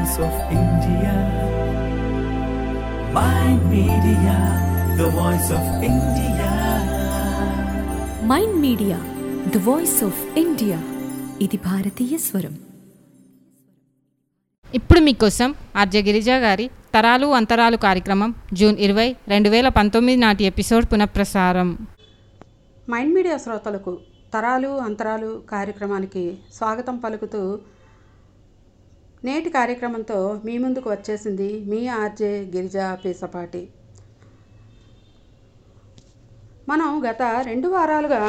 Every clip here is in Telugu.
voice of India. Mind Media, the voice of India. Mind Media the voice of India ఇది భారతీయ స్వరం ఇప్పుడు మీకోసం ఆర్జే గిరిజా గారి తరాలు అంతరాలు కార్యక్రమం జూన్ ఇరవై రెండు వేల పంతొమ్మిది నాటి ఎపిసోడ్ పునఃప్రసారం మైండ్ మీడియా శ్రోతలకు తరాలు అంతరాలు కార్యక్రమానికి స్వాగతం పలుకుతూ నేటి కార్యక్రమంతో మీ ముందుకు వచ్చేసింది మీ ఆర్జే గిరిజా పీసపాటి మనం గత రెండు వారాలుగా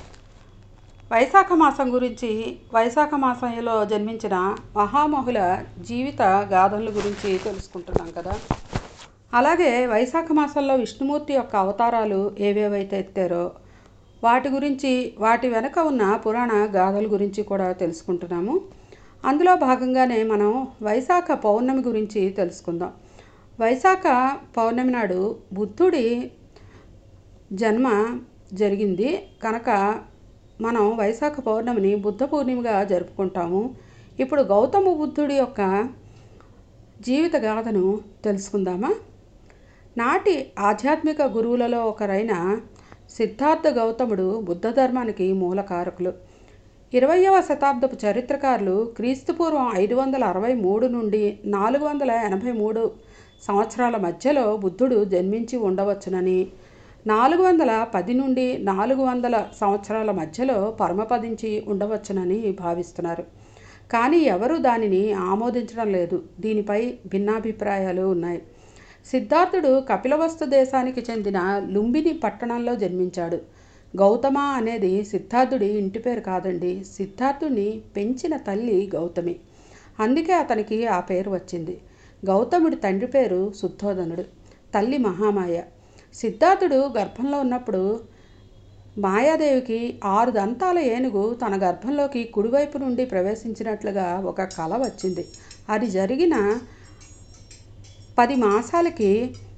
వైశాఖ మాసం గురించి వైశాఖ మాసంలో జన్మించిన మహామహుల జీవిత గాథల గురించి తెలుసుకుంటున్నాం కదా అలాగే వైశాఖ మాసంలో విష్ణుమూర్తి యొక్క అవతారాలు ఏవేవైతే ఎత్తారో వాటి గురించి వాటి వెనక ఉన్న పురాణ గాథల గురించి కూడా తెలుసుకుంటున్నాము అందులో భాగంగానే మనం వైశాఖ పౌర్ణమి గురించి తెలుసుకుందాం వైశాఖ పౌర్ణమి నాడు బుద్ధుడి జన్మ జరిగింది కనుక మనం వైశాఖ పౌర్ణమిని బుద్ధ పూర్ణిమగా జరుపుకుంటాము ఇప్పుడు గౌతమ బుద్ధుడి యొక్క జీవిత గాథను తెలుసుకుందామా నాటి ఆధ్యాత్మిక గురువులలో ఒకరైన సిద్ధార్థ గౌతముడు బుద్ధ ధర్మానికి మూల కారకులు ఇరవయవ శతాబ్దపు చరిత్రకారులు క్రీస్తుపూర్వం ఐదు వందల అరవై మూడు నుండి నాలుగు వందల ఎనభై మూడు సంవత్సరాల మధ్యలో బుద్ధుడు జన్మించి ఉండవచ్చునని నాలుగు వందల పది నుండి నాలుగు వందల సంవత్సరాల మధ్యలో పరమపదించి ఉండవచ్చునని భావిస్తున్నారు కానీ ఎవరూ దానిని ఆమోదించడం లేదు దీనిపై భిన్నాభిప్రాయాలు ఉన్నాయి సిద్ధార్థుడు కపిలవస్తు దేశానికి చెందిన లుంబిని పట్టణంలో జన్మించాడు గౌతమ అనేది సిద్ధార్థుడి ఇంటి పేరు కాదండి సిద్ధార్థుడిని పెంచిన తల్లి గౌతమి అందుకే అతనికి ఆ పేరు వచ్చింది గౌతముడి తండ్రి పేరు శుద్ధోదనుడు తల్లి మహామాయ సిద్ధార్థుడు గర్భంలో ఉన్నప్పుడు మాయాదేవికి ఆరు దంతాల ఏనుగు తన గర్భంలోకి కుడివైపు నుండి ప్రవేశించినట్లుగా ఒక కల వచ్చింది అది జరిగిన పది మాసాలకి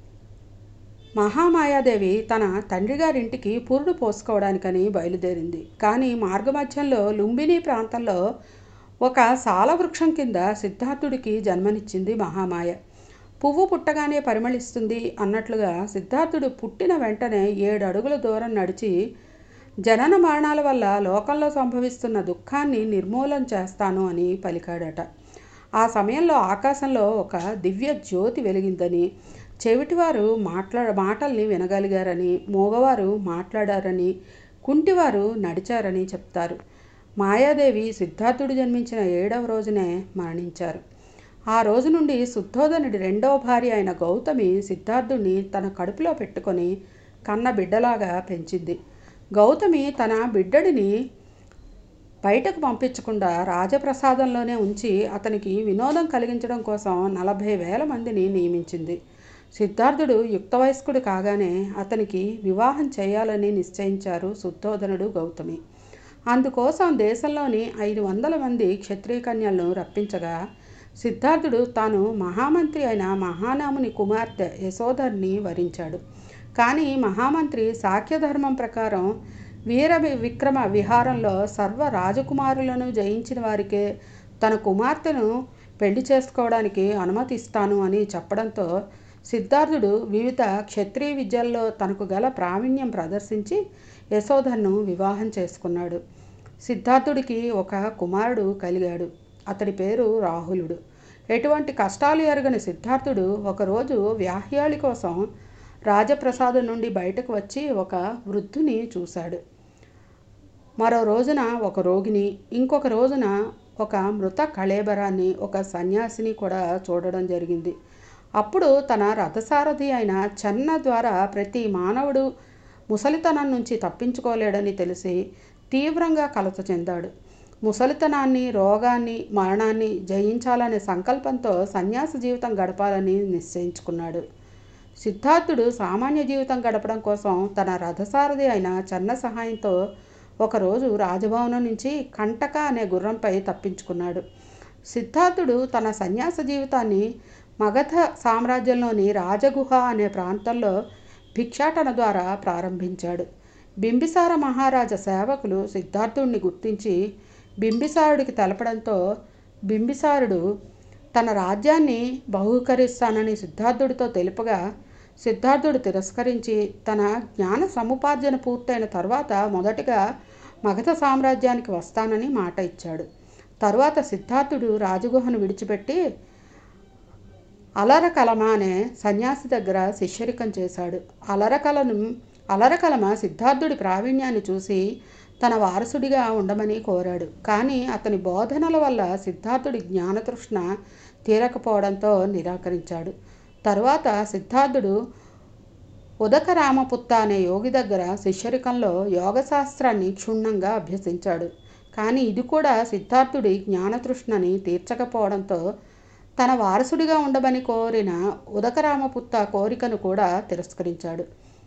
మహామాయాదేవి తన తండ్రి గారింటికి పురుడు పోసుకోవడానికని బయలుదేరింది కానీ మార్గమధ్యంలో లుంబిని ప్రాంతంలో ఒక సాల వృక్షం కింద సిద్ధార్థుడికి జన్మనిచ్చింది మహామాయ పువ్వు పుట్టగానే పరిమళిస్తుంది అన్నట్లుగా సిద్ధార్థుడు పుట్టిన వెంటనే ఏడు అడుగుల దూరం నడిచి జనన మరణాల వల్ల లోకంలో సంభవిస్తున్న దుఃఖాన్ని నిర్మూలన చేస్తాను అని పలికాడట ఆ సమయంలో ఆకాశంలో ఒక దివ్య జ్యోతి వెలిగిందని చెవిటివారు మాట్లా మాటల్ని వినగలిగారని మూగవారు మాట్లాడారని కుంటివారు నడిచారని చెప్తారు మాయాదేవి సిద్ధార్థుడు జన్మించిన ఏడవ రోజునే మరణించారు ఆ రోజు నుండి శుద్ధోదనుడి రెండవ భార్య అయిన గౌతమి సిద్ధార్థుడిని తన కడుపులో పెట్టుకొని కన్న బిడ్డలాగా పెంచింది గౌతమి తన బిడ్డడిని బయటకు పంపించకుండా రాజప్రసాదంలోనే ఉంచి అతనికి వినోదం కలిగించడం కోసం నలభై వేల మందిని నియమించింది సిద్ధార్థుడు యుక్త వయస్కుడు కాగానే అతనికి వివాహం చేయాలని నిశ్చయించారు శుద్ధోదనుడు గౌతమి అందుకోసం దేశంలోని ఐదు వందల మంది క్షత్రియ కన్యలను రప్పించగా సిద్ధార్థుడు తాను మహామంత్రి అయిన మహానాముని కుమార్తె యశోధర్ని వరించాడు కానీ మహామంత్రి సాఖ్యధర్మం ప్రకారం వీర విక్రమ విహారంలో సర్వ రాజకుమారులను జయించిన వారికే తన కుమార్తెను పెళ్లి చేసుకోవడానికి అనుమతిస్తాను అని చెప్పడంతో సిద్ధార్థుడు వివిధ క్షత్రియ విద్యల్లో తనకు గల ప్రావీణ్యం ప్రదర్శించి యశోధర్ను వివాహం చేసుకున్నాడు సిద్ధార్థుడికి ఒక కుమారుడు కలిగాడు అతడి పేరు రాహులుడు ఎటువంటి కష్టాలు ఎరగని సిద్ధార్థుడు ఒకరోజు వ్యాహ్యాళి కోసం రాజప్రసాదం నుండి బయటకు వచ్చి ఒక వృద్ధుని చూశాడు మరో రోజున ఒక రోగిని ఇంకొక రోజున ఒక మృత కళేబరాన్ని ఒక సన్యాసిని కూడా చూడడం జరిగింది అప్పుడు తన రథసారథి అయిన చెన్న ద్వారా ప్రతి మానవుడు ముసలితనం నుంచి తప్పించుకోలేడని తెలిసి తీవ్రంగా కలత చెందాడు ముసలితనాన్ని రోగాన్ని మరణాన్ని జయించాలనే సంకల్పంతో సన్యాస జీవితం గడపాలని నిశ్చయించుకున్నాడు సిద్ధార్థుడు సామాన్య జీవితం గడపడం కోసం తన రథసారథి అయిన చెన్న సహాయంతో ఒకరోజు రాజభవనం నుంచి కంటక అనే గుర్రంపై తప్పించుకున్నాడు సిద్ధార్థుడు తన సన్యాస జీవితాన్ని మగధ సామ్రాజ్యంలోని రాజగుహ అనే ప్రాంతంలో భిక్షాటన ద్వారా ప్రారంభించాడు బింబిసార మహారాజ సేవకులు సిద్ధార్థుడిని గుర్తించి బింబిసారుడికి తెలపడంతో బింబిసారుడు తన రాజ్యాన్ని బహూకరిస్తానని సిద్ధార్థుడితో తెలుపగా సిద్ధార్థుడు తిరస్కరించి తన జ్ఞాన సముపార్జన పూర్తయిన తర్వాత మొదటగా మగధ సామ్రాజ్యానికి వస్తానని మాట ఇచ్చాడు తరువాత సిద్ధార్థుడు రాజగుహను విడిచిపెట్టి అలరకలమ అనే సన్యాసి దగ్గర శిష్యరికం చేశాడు అలరకలను అలరకలమ సిద్ధార్థుడి ప్రావీణ్యాన్ని చూసి తన వారసుడిగా ఉండమని కోరాడు కానీ అతని బోధనల వల్ల సిద్ధార్థుడి జ్ఞానతృష్ణ తీరకపోవడంతో నిరాకరించాడు తరువాత సిద్ధార్థుడు ఉదక రామపుత్త అనే యోగి దగ్గర శిష్యరికంలో యోగశాస్త్రాన్ని క్షుణ్ణంగా అభ్యసించాడు కానీ ఇది కూడా సిద్ధార్థుడి జ్ఞానతృష్ణని తీర్చకపోవడంతో తన వారసుడిగా ఉండమని కోరిన ఉదకరామపుత్త కోరికను కూడా తిరస్కరించాడు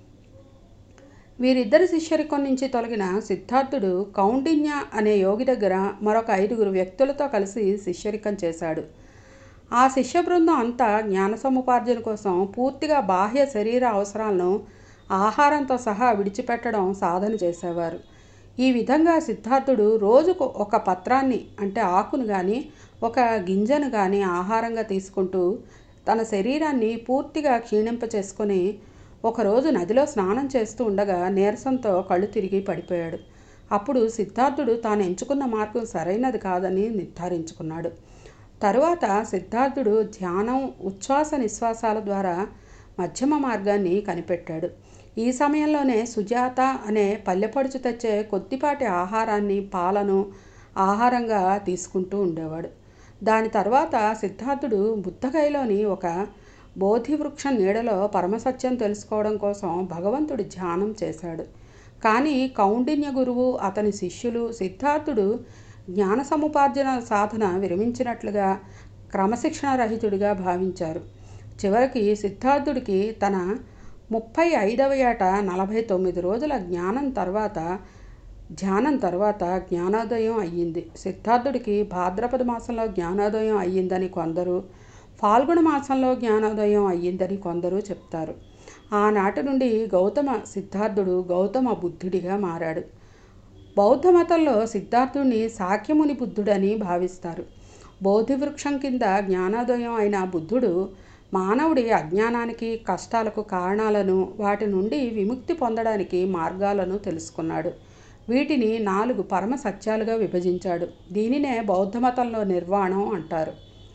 వీరిద్దరి శిష్యరికం నుంచి తొలగిన సిద్ధార్థుడు కౌండిన్య అనే యోగి దగ్గర మరొక ఐదుగురు వ్యక్తులతో కలిసి శిష్యరికం చేశాడు ఆ శిష్య బృందం అంతా జ్ఞాన సముపార్జన కోసం పూర్తిగా బాహ్య శరీర అవసరాలను ఆహారంతో సహా విడిచిపెట్టడం సాధన చేసేవారు ఈ విధంగా సిద్ధార్థుడు రోజుకు ఒక పత్రాన్ని అంటే ఆకును కానీ ఒక గింజను కానీ ఆహారంగా తీసుకుంటూ తన శరీరాన్ని పూర్తిగా క్షీణింప చేసుకొని ఒకరోజు నదిలో స్నానం చేస్తూ ఉండగా నీరసంతో కళ్ళు తిరిగి పడిపోయాడు అప్పుడు సిద్ధార్థుడు తాను ఎంచుకున్న మార్గం సరైనది కాదని నిర్ధారించుకున్నాడు తరువాత సిద్ధార్థుడు ధ్యానం ఉచ్ఛ్వాస నిశ్వాసాల ద్వారా మధ్యమ మార్గాన్ని కనిపెట్టాడు ఈ సమయంలోనే సుజాత అనే పల్లెపడుచు తెచ్చే కొద్దిపాటి ఆహారాన్ని పాలను ఆహారంగా తీసుకుంటూ ఉండేవాడు దాని తర్వాత సిద్ధార్థుడు బుద్ధగయలోని ఒక బోధి వృక్షం నీడలో పరమసత్యం తెలుసుకోవడం కోసం భగవంతుడి ధ్యానం చేశాడు కానీ కౌండిన్య గురువు అతని శిష్యులు సిద్ధార్థుడు జ్ఞాన సముపార్జన సాధన విరమించినట్లుగా క్రమశిక్షణ రహితుడిగా భావించారు చివరికి సిద్ధార్థుడికి తన ముప్పై ఐదవ ఏట నలభై తొమ్మిది రోజుల జ్ఞానం తర్వాత ధ్యానం తర్వాత జ్ఞానోదయం అయ్యింది సిద్ధార్థుడికి భాద్రపద మాసంలో జ్ఞానోదయం అయ్యిందని కొందరు ఫాల్గుణ మాసంలో జ్ఞానోదయం అయ్యిందని కొందరు చెప్తారు ఆనాటి నుండి గౌతమ సిద్ధార్థుడు గౌతమ బుద్ధుడిగా మారాడు బౌద్ధ మతంలో సిద్ధార్థుడిని సాఖ్యముని బుద్ధుడని భావిస్తారు బోధి వృక్షం కింద జ్ఞానోదయం అయిన బుద్ధుడు మానవుడి అజ్ఞానానికి కష్టాలకు కారణాలను వాటి నుండి విముక్తి పొందడానికి మార్గాలను తెలుసుకున్నాడు వీటిని నాలుగు పరమ సత్యాలుగా విభజించాడు దీనినే బౌద్ధ మతంలో నిర్వాణం అంటారు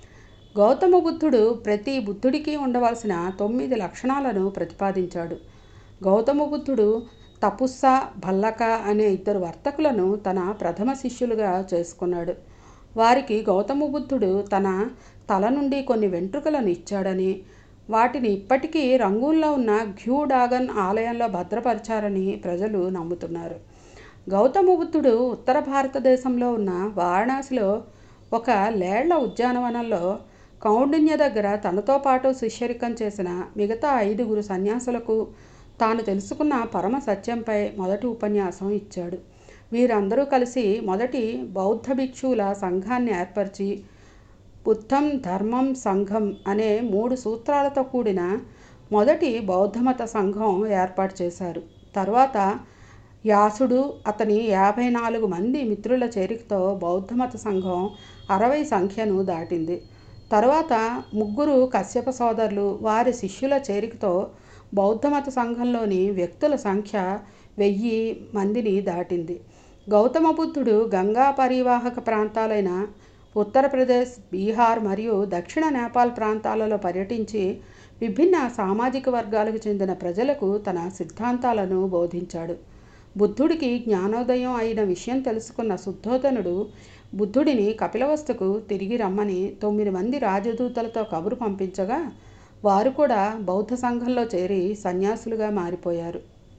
గౌతమ బుద్ధుడు ప్రతి బుద్ధుడికి ఉండవలసిన తొమ్మిది లక్షణాలను ప్రతిపాదించాడు గౌతమ బుద్ధుడు తపుస్స భల్లక అనే ఇద్దరు వర్తకులను తన ప్రథమ శిష్యులుగా చేసుకున్నాడు వారికి గౌతమ బుద్ధుడు తన తల నుండి కొన్ని వెంట్రుకలను ఇచ్చాడని వాటిని ఇప్పటికీ రంగూన్లో ఉన్న ఘ్యూ డాగన్ ఆలయంలో భద్రపరిచారని ప్రజలు నమ్ముతున్నారు గౌతమ బుద్ధుడు ఉత్తర భారతదేశంలో ఉన్న వారణాసిలో ఒక లేళ్ల ఉద్యానవనంలో కౌండిన్య దగ్గర తనతో పాటు శిష్యరికం చేసిన మిగతా ఐదుగురు సన్యాసులకు తాను తెలుసుకున్న పరమ సత్యంపై మొదటి ఉపన్యాసం ఇచ్చాడు వీరందరూ కలిసి మొదటి బౌద్ధ భిక్షువుల సంఘాన్ని ఏర్పరిచి బుద్ధం ధర్మం సంఘం అనే మూడు సూత్రాలతో కూడిన మొదటి బౌద్ధమత సంఘం ఏర్పాటు చేశారు తర్వాత వ్యాసుడు అతని యాభై నాలుగు మంది మిత్రుల చేరికతో బౌద్ధమత సంఘం అరవై సంఖ్యను దాటింది తరువాత ముగ్గురు కశ్యప సోదరులు వారి శిష్యుల చేరికతో బౌద్ధమత సంఘంలోని వ్యక్తుల సంఖ్య వెయ్యి మందిని దాటింది గౌతమ బుద్ధుడు గంగా పరివాహక ప్రాంతాలైన ఉత్తరప్రదేశ్ బీహార్ మరియు దక్షిణ నేపాల్ ప్రాంతాలలో పర్యటించి విభిన్న సామాజిక వర్గాలకు చెందిన ప్రజలకు తన సిద్ధాంతాలను బోధించాడు బుద్ధుడికి జ్ఞానోదయం అయిన విషయం తెలుసుకున్న శుద్ధోదనుడు బుద్ధుడిని కపిలవస్తుకు తిరిగి రమ్మని తొమ్మిది మంది రాజదూతలతో కబురు పంపించగా వారు కూడా బౌద్ధ సంఘంలో చేరి సన్యాసులుగా మారిపోయారు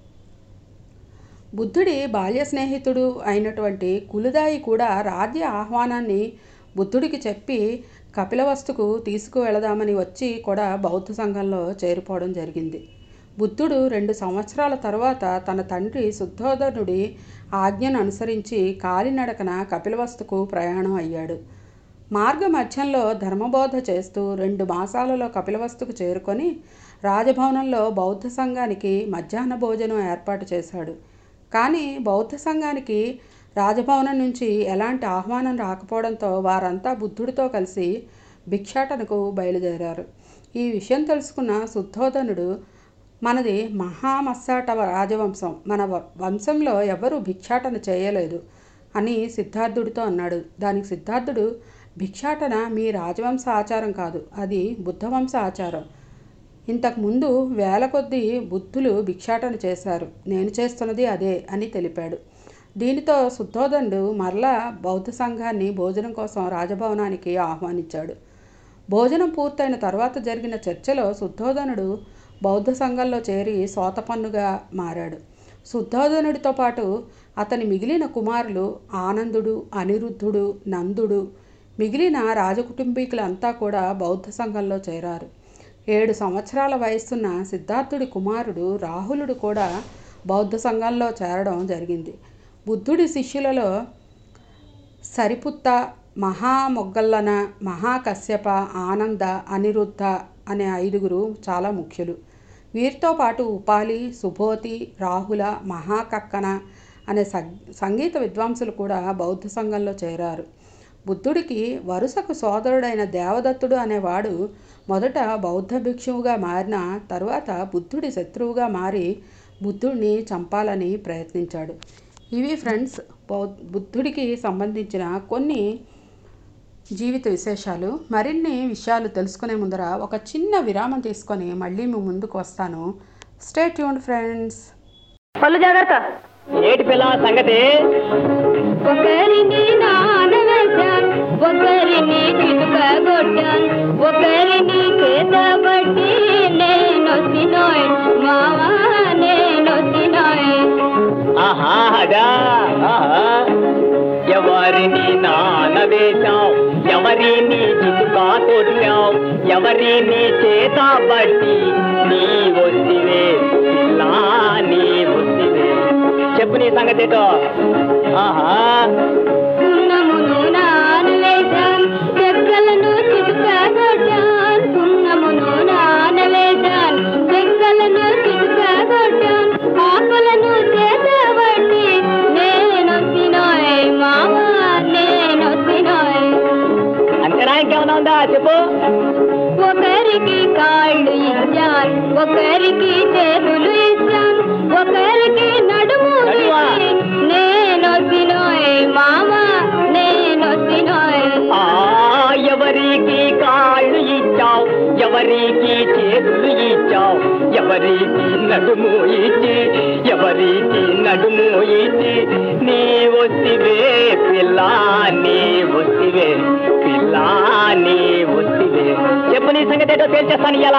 బుద్ధుడి బాల్య స్నేహితుడు అయినటువంటి కులుదాయి కూడా రాజ్య ఆహ్వానాన్ని బుద్ధుడికి చెప్పి కపిలవస్తుకు తీసుకువెళదామని వచ్చి కూడా బౌద్ధ సంఘంలో చేరిపోవడం జరిగింది బుద్ధుడు రెండు సంవత్సరాల తర్వాత తన తండ్రి శుద్ధోదనుడి ఆజ్ఞను అనుసరించి కాలినడకన కపిలవస్తుకు ప్రయాణం అయ్యాడు మార్గ మధ్యంలో ధర్మబోధ చేస్తూ రెండు మాసాలలో కపిలవస్తుకు చేరుకొని రాజభవనంలో బౌద్ధ సంఘానికి మధ్యాహ్న భోజనం ఏర్పాటు చేశాడు కానీ బౌద్ధ సంఘానికి రాజభవనం నుంచి ఎలాంటి ఆహ్వానం రాకపోవడంతో వారంతా బుద్ధుడితో కలిసి భిక్షాటనకు బయలుదేరారు ఈ విషయం తెలుసుకున్న శుద్ధోదనుడు మనది మహామస్సాట రాజవంశం మన వ- వంశంలో ఎవరూ భిక్షాటన చేయలేదు అని సిద్ధార్థుడితో అన్నాడు దానికి సిద్ధార్థుడు భిక్షాటన మీ రాజవంశ ఆచారం కాదు అది బుద్ధవంశ ఆచారం ఇంతకు ముందు వేల కొద్దీ బుద్ధులు భిక్షాటన చేశారు నేను చేస్తున్నది అదే అని తెలిపాడు దీనితో శుద్ధోదండు మరలా బౌద్ధ సంఘాన్ని భోజనం కోసం రాజభవనానికి ఆహ్వానించాడు భోజనం పూర్తయిన తర్వాత జరిగిన చర్చలో శుద్ధోదనుడు బౌద్ధ సంఘంలో చేరి సోతపన్నుగా మారాడు శుద్ధోదనుడితో పాటు అతని మిగిలిన కుమారులు ఆనందుడు అనిరుద్ధుడు నందుడు మిగిలిన రాజకుటుంబీకులంతా కూడా బౌద్ధ సంఘంలో చేరారు ఏడు సంవత్సరాల వయస్సున్న సిద్ధార్థుడి కుమారుడు రాహులుడు కూడా బౌద్ధ సంఘంలో చేరడం జరిగింది బుద్ధుడి శిష్యులలో సరిపుత్త మహామొగ్గల్లన మహాకశ్యప ఆనంద అనిరుద్ధ అనే ఐదుగురు చాలా ముఖ్యులు వీరితో పాటు ఉపాలి సుభోతి రాహుల మహాకక్కన అనే సం- సంగీత విద్వాంసులు కూడా బౌద్ధ సంఘంలో చేరారు బుద్ధుడికి వరుసకు సోదరుడైన దేవదత్తుడు అనేవాడు మొదట బౌద్ధ భిక్షువుగా మారిన తరువాత బుద్ధుడి శత్రువుగా మారి బుద్ధుడిని చంపాలని ప్రయత్నించాడు ఇవి ఫ్రెండ్స్ బౌ బుద్ధుడికి సంబంధించిన కొన్ని జీవిత విశేషాలు మరిన్ని విషయాలు తెలుసుకునే ముందర ఒక చిన్న విరామం తీసుకొని మళ్ళీ మీ ముందుకు వస్తాను స్టే ట్యూన్డ్ ఫ్రెండ్స్ పళ్ళు జాగ్రత్త ఏటి పిల్ల సంగతి ఒకరిని నానవేశాను ఒకరిని చిలుక కొట్టాను ఒకరిని చేత పట్టి నేనొచ్చినోయ్ మావా నేనొచ్చినోయ్ ఆహా అదా ఆహా. ఎవరిని నానవేశాం ఎవరిని చితుకా కొట్టాం ఎవరిని చేత బట్టి నీ వస్తివే పిల్లా నీ వస్తివే చెప్పు నీ సంగతితో ఆహా సున్నమును నానవేశాను చెక్కలను చిలుక కొట్టాను సున్నమును నానవేశాను చెక్కలను చిలుక కొట్టాను ఆకులను చేత పట్టి నేనొచ్చినోయ్ మావా నేనొచ్చినోయ్ అంతేనా ఇంకేమన్నా ఉందా చెప్పు ఒకరికి కాళ్ళు ఇచ్చాను ఒకరికి చేతులు ఇచ్చాను ఒకరికి నడుము నడుమా? ఇచ్చి నేనొచ్చినోయ్ మామ నేనొచ్చినోయ్ ఆ ఎవరికి కాళ్ళు ఇచ్చావు ఎవరికి చేతులు ఇచ్చావు ఎవరికి నడుము ఇచ్చి ఎవరికి నడుము ఇచ్చి నీ వస్తివే పిల్ల నీ వస్తివే పిల్ల నీ వస్తివే చెప్పు నీ సంగతి ఏంటో తేల్చేస్తాను ఇలా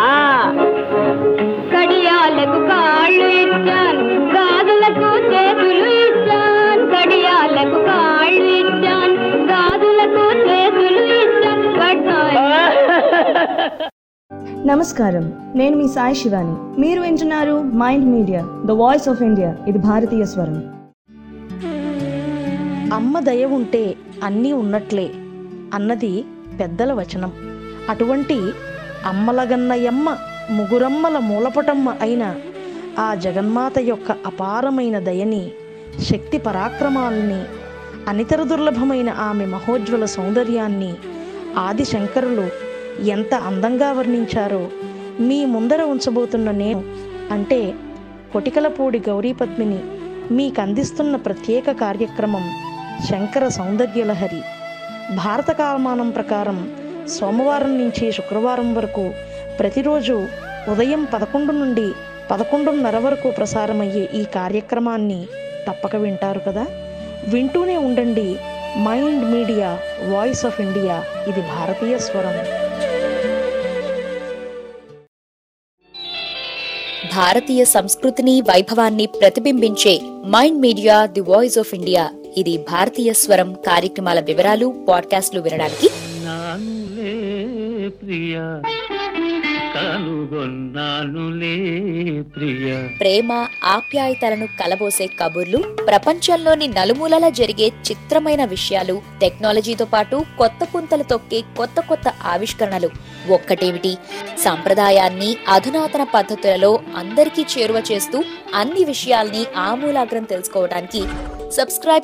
కడియాలకు కాళ్ళు ఇచ్చాను గాజులకు చేతులు ఇచ్చాను కడియాలకు కాళ్ళు ఇచ్చాను గాజులకు చేతులు ఇచ్చాను పట్టాను నమస్కారం నేను మీ సాయి శివాని మీరు వింటున్నారు Mind Media the voice of India ఇది భారతీయ స్వరం అమ్మ దయ ఉంటే అన్నీ ఉన్నట్లే అన్నది పెద్దల వచనం అటువంటి అమ్మలగన్నయమ్మ ముగురమ్మల మూలపటమ్మ అయిన ఆ జగన్మాత యొక్క అపారమైన దయని శక్తి పరాక్రమాలని అనితర దుర్లభమైన ఆమె మహోజ్వల సౌందర్యాన్ని ఆది శంకరులు ఎంత అందంగా వర్ణించారో మీ ముందర ఉంచబోతున్న నేను అంటే కొటికలపూడి గౌరీపద్మిని మీకు అందిస్తున్న ప్రత్యేక కార్యక్రమం శంకర సౌందర్యలహరి భారత కాలమానం ప్రకారం సోమవారం నుంచి శుక్రవారం వరకు ప్రతిరోజు ఉదయం పదకొండు నుండి పదకొండున్నర వరకు ప్రసారమయ్యే ఈ కార్యక్రమాన్ని తప్పక వింటారు కదా వింటూనే ఉండండి Mind Media voice of India ఇది భారతీయ స్వరం భారతీయ సంస్కృతిని వైభవాన్ని ప్రతిబింబించే Mind Media the voice of India ఇది భారతీయ స్వరం కార్యక్రమాల వివరాలు పాడ్కాస్ట్లు వినడానికి నానులే ప్రియ కనుగొన్నానులే ప్రియ ప్రేమ ఆప్యాయతలను కలబోసే కబుర్లు ప్రపంచంలోని నలుమూలలా జరిగే చిత్రమైన విషయాలు టెక్నాలజీతో పాటు కొత్త పుంతలు తొక్కే కొత్త కొత్త ఆవిష్కరణలు ఒక్కటేమిటి సంప్రదాయాన్ని అధునాతన పద్ధతులలో అందరికీ చేరువ చేస్తూ అన్ని విషయాల్ని ఆమూలాగ్రం తెలుసుకోవడానికి subscribe to Mind Media the voice of India ఇది భారతీయ స్వరం భారతీయ స్వరం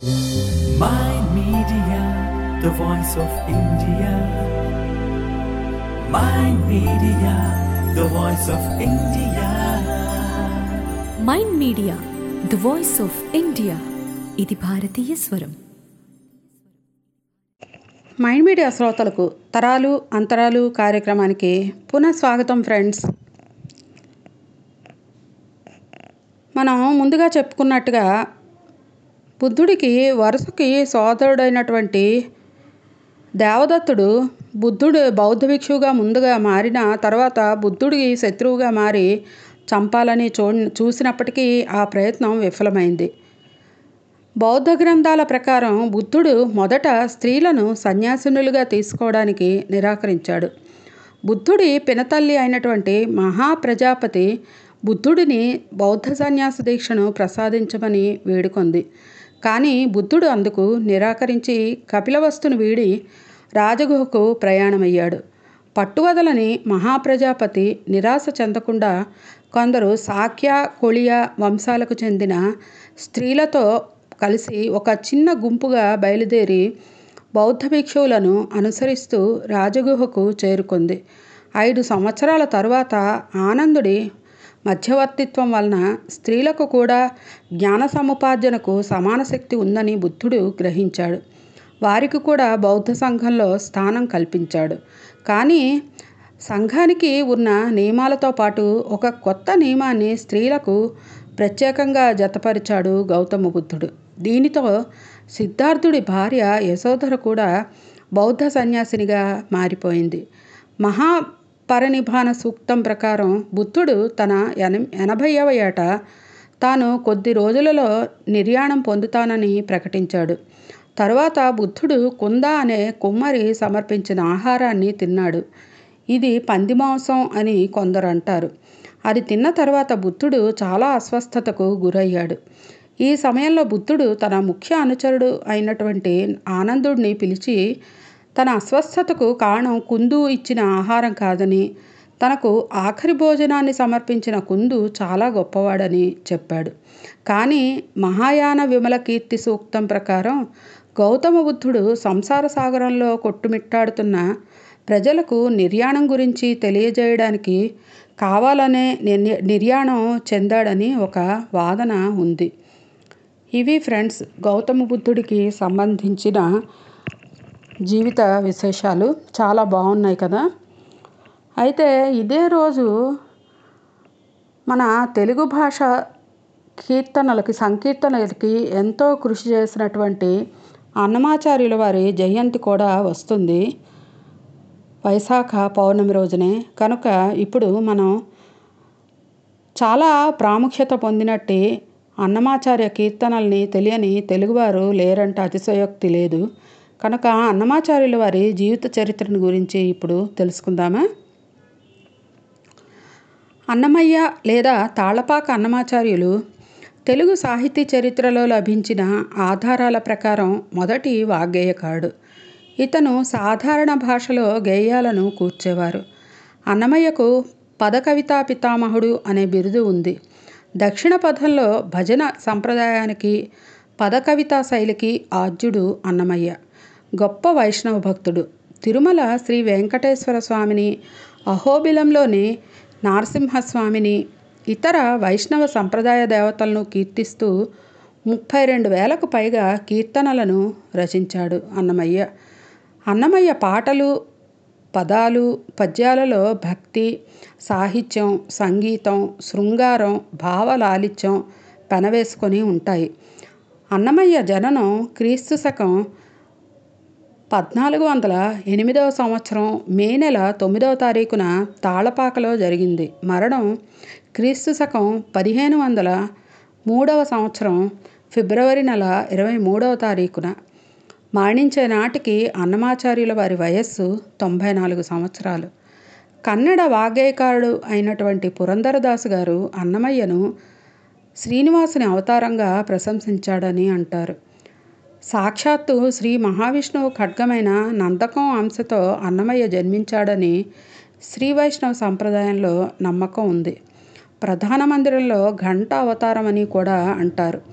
My Media, the voice of India. My Media, the voice of India. Mind Media the voice of India ఇది భారతీయ స్వరం మైండ్ మీడియా శ్రోతలకు తరాలు అంతరాలు కార్యక్రమానికి పునః స్వాగతం ఫ్రెండ్స్ మనం ముందుగా చెప్పుకున్నట్టుగా బుద్ధుడికి వరుసకి సోదరుడైనటువంటి దేవదత్తుడు బుద్ధుడు బౌద్ధ భిక్షువుగా ముందుగా మారిన తర్వాత బుద్ధుడికి శత్రువుగా మారి చంపాలని చూ చూసినప్పటికీ ఆ ప్రయత్నం విఫలమైంది బౌద్ధ గ్రంథాల ప్రకారం బుద్ధుడు మొదట స్త్రీలను సన్యాసినులుగా తీసుకోవడానికి నిరాకరించాడు బుద్ధుడి పినతల్లి అయినటువంటి మహాప్రజాపతి బుద్ధుడిని బౌద్ధ సన్యాస దీక్షను ప్రసాదించమని వేడుకొంది కానీ బుద్ధుడు అందుకు నిరాకరించి కపిలవస్తును వీడి రాజగుహకు ప్రయాణమయ్యాడు పట్టువదలని మహాప్రజాపతి నిరాశ చెందకుండా కొందరు శాక్య కొళియ వంశాలకు చెందిన స్త్రీలతో కలిసి ఒక చిన్న గుంపుగా బయలుదేరి బౌద్ధ భిక్షువులను అనుసరిస్తూ రాజగుహకు చేరుకుంది ఐదు సంవత్సరాల తరువాత ఆనందుడి మధ్యవర్తిత్వం వలన స్త్రీలకు కూడా జ్ఞాన సముపార్జనకు సమాన శక్తి ఉందని బుద్ధుడు గ్రహించాడు వారికి కూడా బౌద్ధ సంఘంలో స్థానం కల్పించాడు కానీ సంఘానికి ఉన్న నియమాలతో పాటు ఒక కొత్త నియమాన్ని స్త్రీలకు ప్రత్యేకంగా జతపరిచాడు గౌతమ బుద్ధుడు దీనితో సిద్ధార్థుడి భార్య యశోధర కూడా బౌద్ధ సన్యాసినిగా మారిపోయింది మహా పరినిభాన సూక్తం ప్రకారం బుద్ధుడు తన ఎన ఎనభైవ ఏట తాను కొద్ది రోజులలో నిర్యాణం పొందుతానని ప్రకటించాడు తరువాత బుద్ధుడు కుంద అనే కుమ్మరి సమర్పించిన ఆహారాన్ని తిన్నాడు ఇది పంది మాంసం అని కొందరు అంటారు అది తిన్న తర్వాత బుద్ధుడు చాలా అస్వస్థతకు గురయ్యాడు ఈ సమయంలో బుద్ధుడు తన ముఖ్య అనుచరుడు అయినటువంటి ఆనందుడిని పిలిచి తన అస్వస్థతకు కారణం కుందు ఇచ్చిన ఆహారం కాదని తనకు ఆఖరి భోజనాన్ని సమర్పించిన కుందు చాలా గొప్పవాడని చెప్పాడు కానీ మహాయాన విమల కీర్తి సూక్తం ప్రకారం గౌతమ బుద్ధుడు సంసార సాగరంలో కొట్టుమిట్టాడుతున్న ప్రజలకు నిర్యాణం గురించి తెలియజేయడానికి కావాలనే నిర్య నిర్యాణం చెందాడని ఒక వాదన ఉంది ఇవి ఫ్రెండ్స్ గౌతమ బుద్ధుడికి సంబంధించిన జీవిత విశేషాలు చాలా బాగున్నాయి కదా అయితే ఇదే రోజు మన తెలుగు భాష కీర్తనలకి సంకీర్తనలకి ఎంతో కృషి చేసినటువంటి అన్నమాచార్యుల వారి జయంతి కూడా వస్తుంది వైశాఖ పౌర్ణమి రోజునే కనుక ఇప్పుడు మనం చాలా ప్రాముఖ్యత పొందినట్టు అన్నమాచార్య కీర్తనల్ని తెలియని తెలుగువారు లేరంటే అతిశయోక్తి లేదు కనుక అన్నమాచార్యుల వారి జీవిత చరిత్రను గురించి ఇప్పుడు తెలుసుకుందామా అన్నమయ్య లేదా తాళపాక అన్నమాచార్యులు తెలుగు సాహితీ చరిత్రలో లభించిన ఆధారాల ప్రకారం మొదటి వాగ్గేయకారుడు ఇతను సాధారణ భాషలో గేయాలను కూర్చేవారు అన్నమయ్యకు పదకవితా పితామహుడు అనే బిరుదు ఉంది దక్షిణ పథంలో భజన సంప్రదాయానికి పదకవితా శైలికి ఆద్యుడు అన్నమయ్య గొప్ప వైష్ణవ భక్తుడు తిరుమల శ్రీ వెంకటేశ్వర స్వామిని అహోబిలంలోని నారసింహస్వామిని ఇతర వైష్ణవ సంప్రదాయ దేవతలను కీర్తిస్తూ ముప్పై రెండు వేలకు పైగా కీర్తనలను రచించాడు అన్నమయ్య అన్నమయ్య పాటలు పదాలు పద్యాలలో భక్తి సాహిత్యం సంగీతం శృంగారం భావలాలిత్యం పెనవేసుకొని ఉంటాయి అన్నమయ్య జననం క్రీస్తు శకం పద్నాలుగు వందల ఎనిమిదవ సంవత్సరం మే నెల తొమ్మిదవ తారీఖున తాళపాకలో జరిగింది మరణం క్రీస్తు శకం పదిహేను వందల మూడవ సంవత్సరం ఫిబ్రవరి నెల ఇరవై మూడవ తారీఖున మరణించే నాటికి అన్నమాచార్యుల వారి వయస్సు తొంభై నాలుగు సంవత్సరాలు కన్నడ వాగ్గేయకారుడు అయినటువంటి పురంధరదాసు గారు అన్నమయ్యను శ్రీనివాసుని అవతారంగా ప్రశంసించాడని అంటారు సాక్షాత్తు శ్రీ మహావిష్ణువు ఖడ్గమైన నందకం అంశతో అన్నమయ్య జన్మించాడని శ్రీ వైష్ణవ సంప్రదాయంలో నమ్మకం ఉంది ప్రధాన మందిరంలో ఘంట అవతారం అని కూడా అంటారు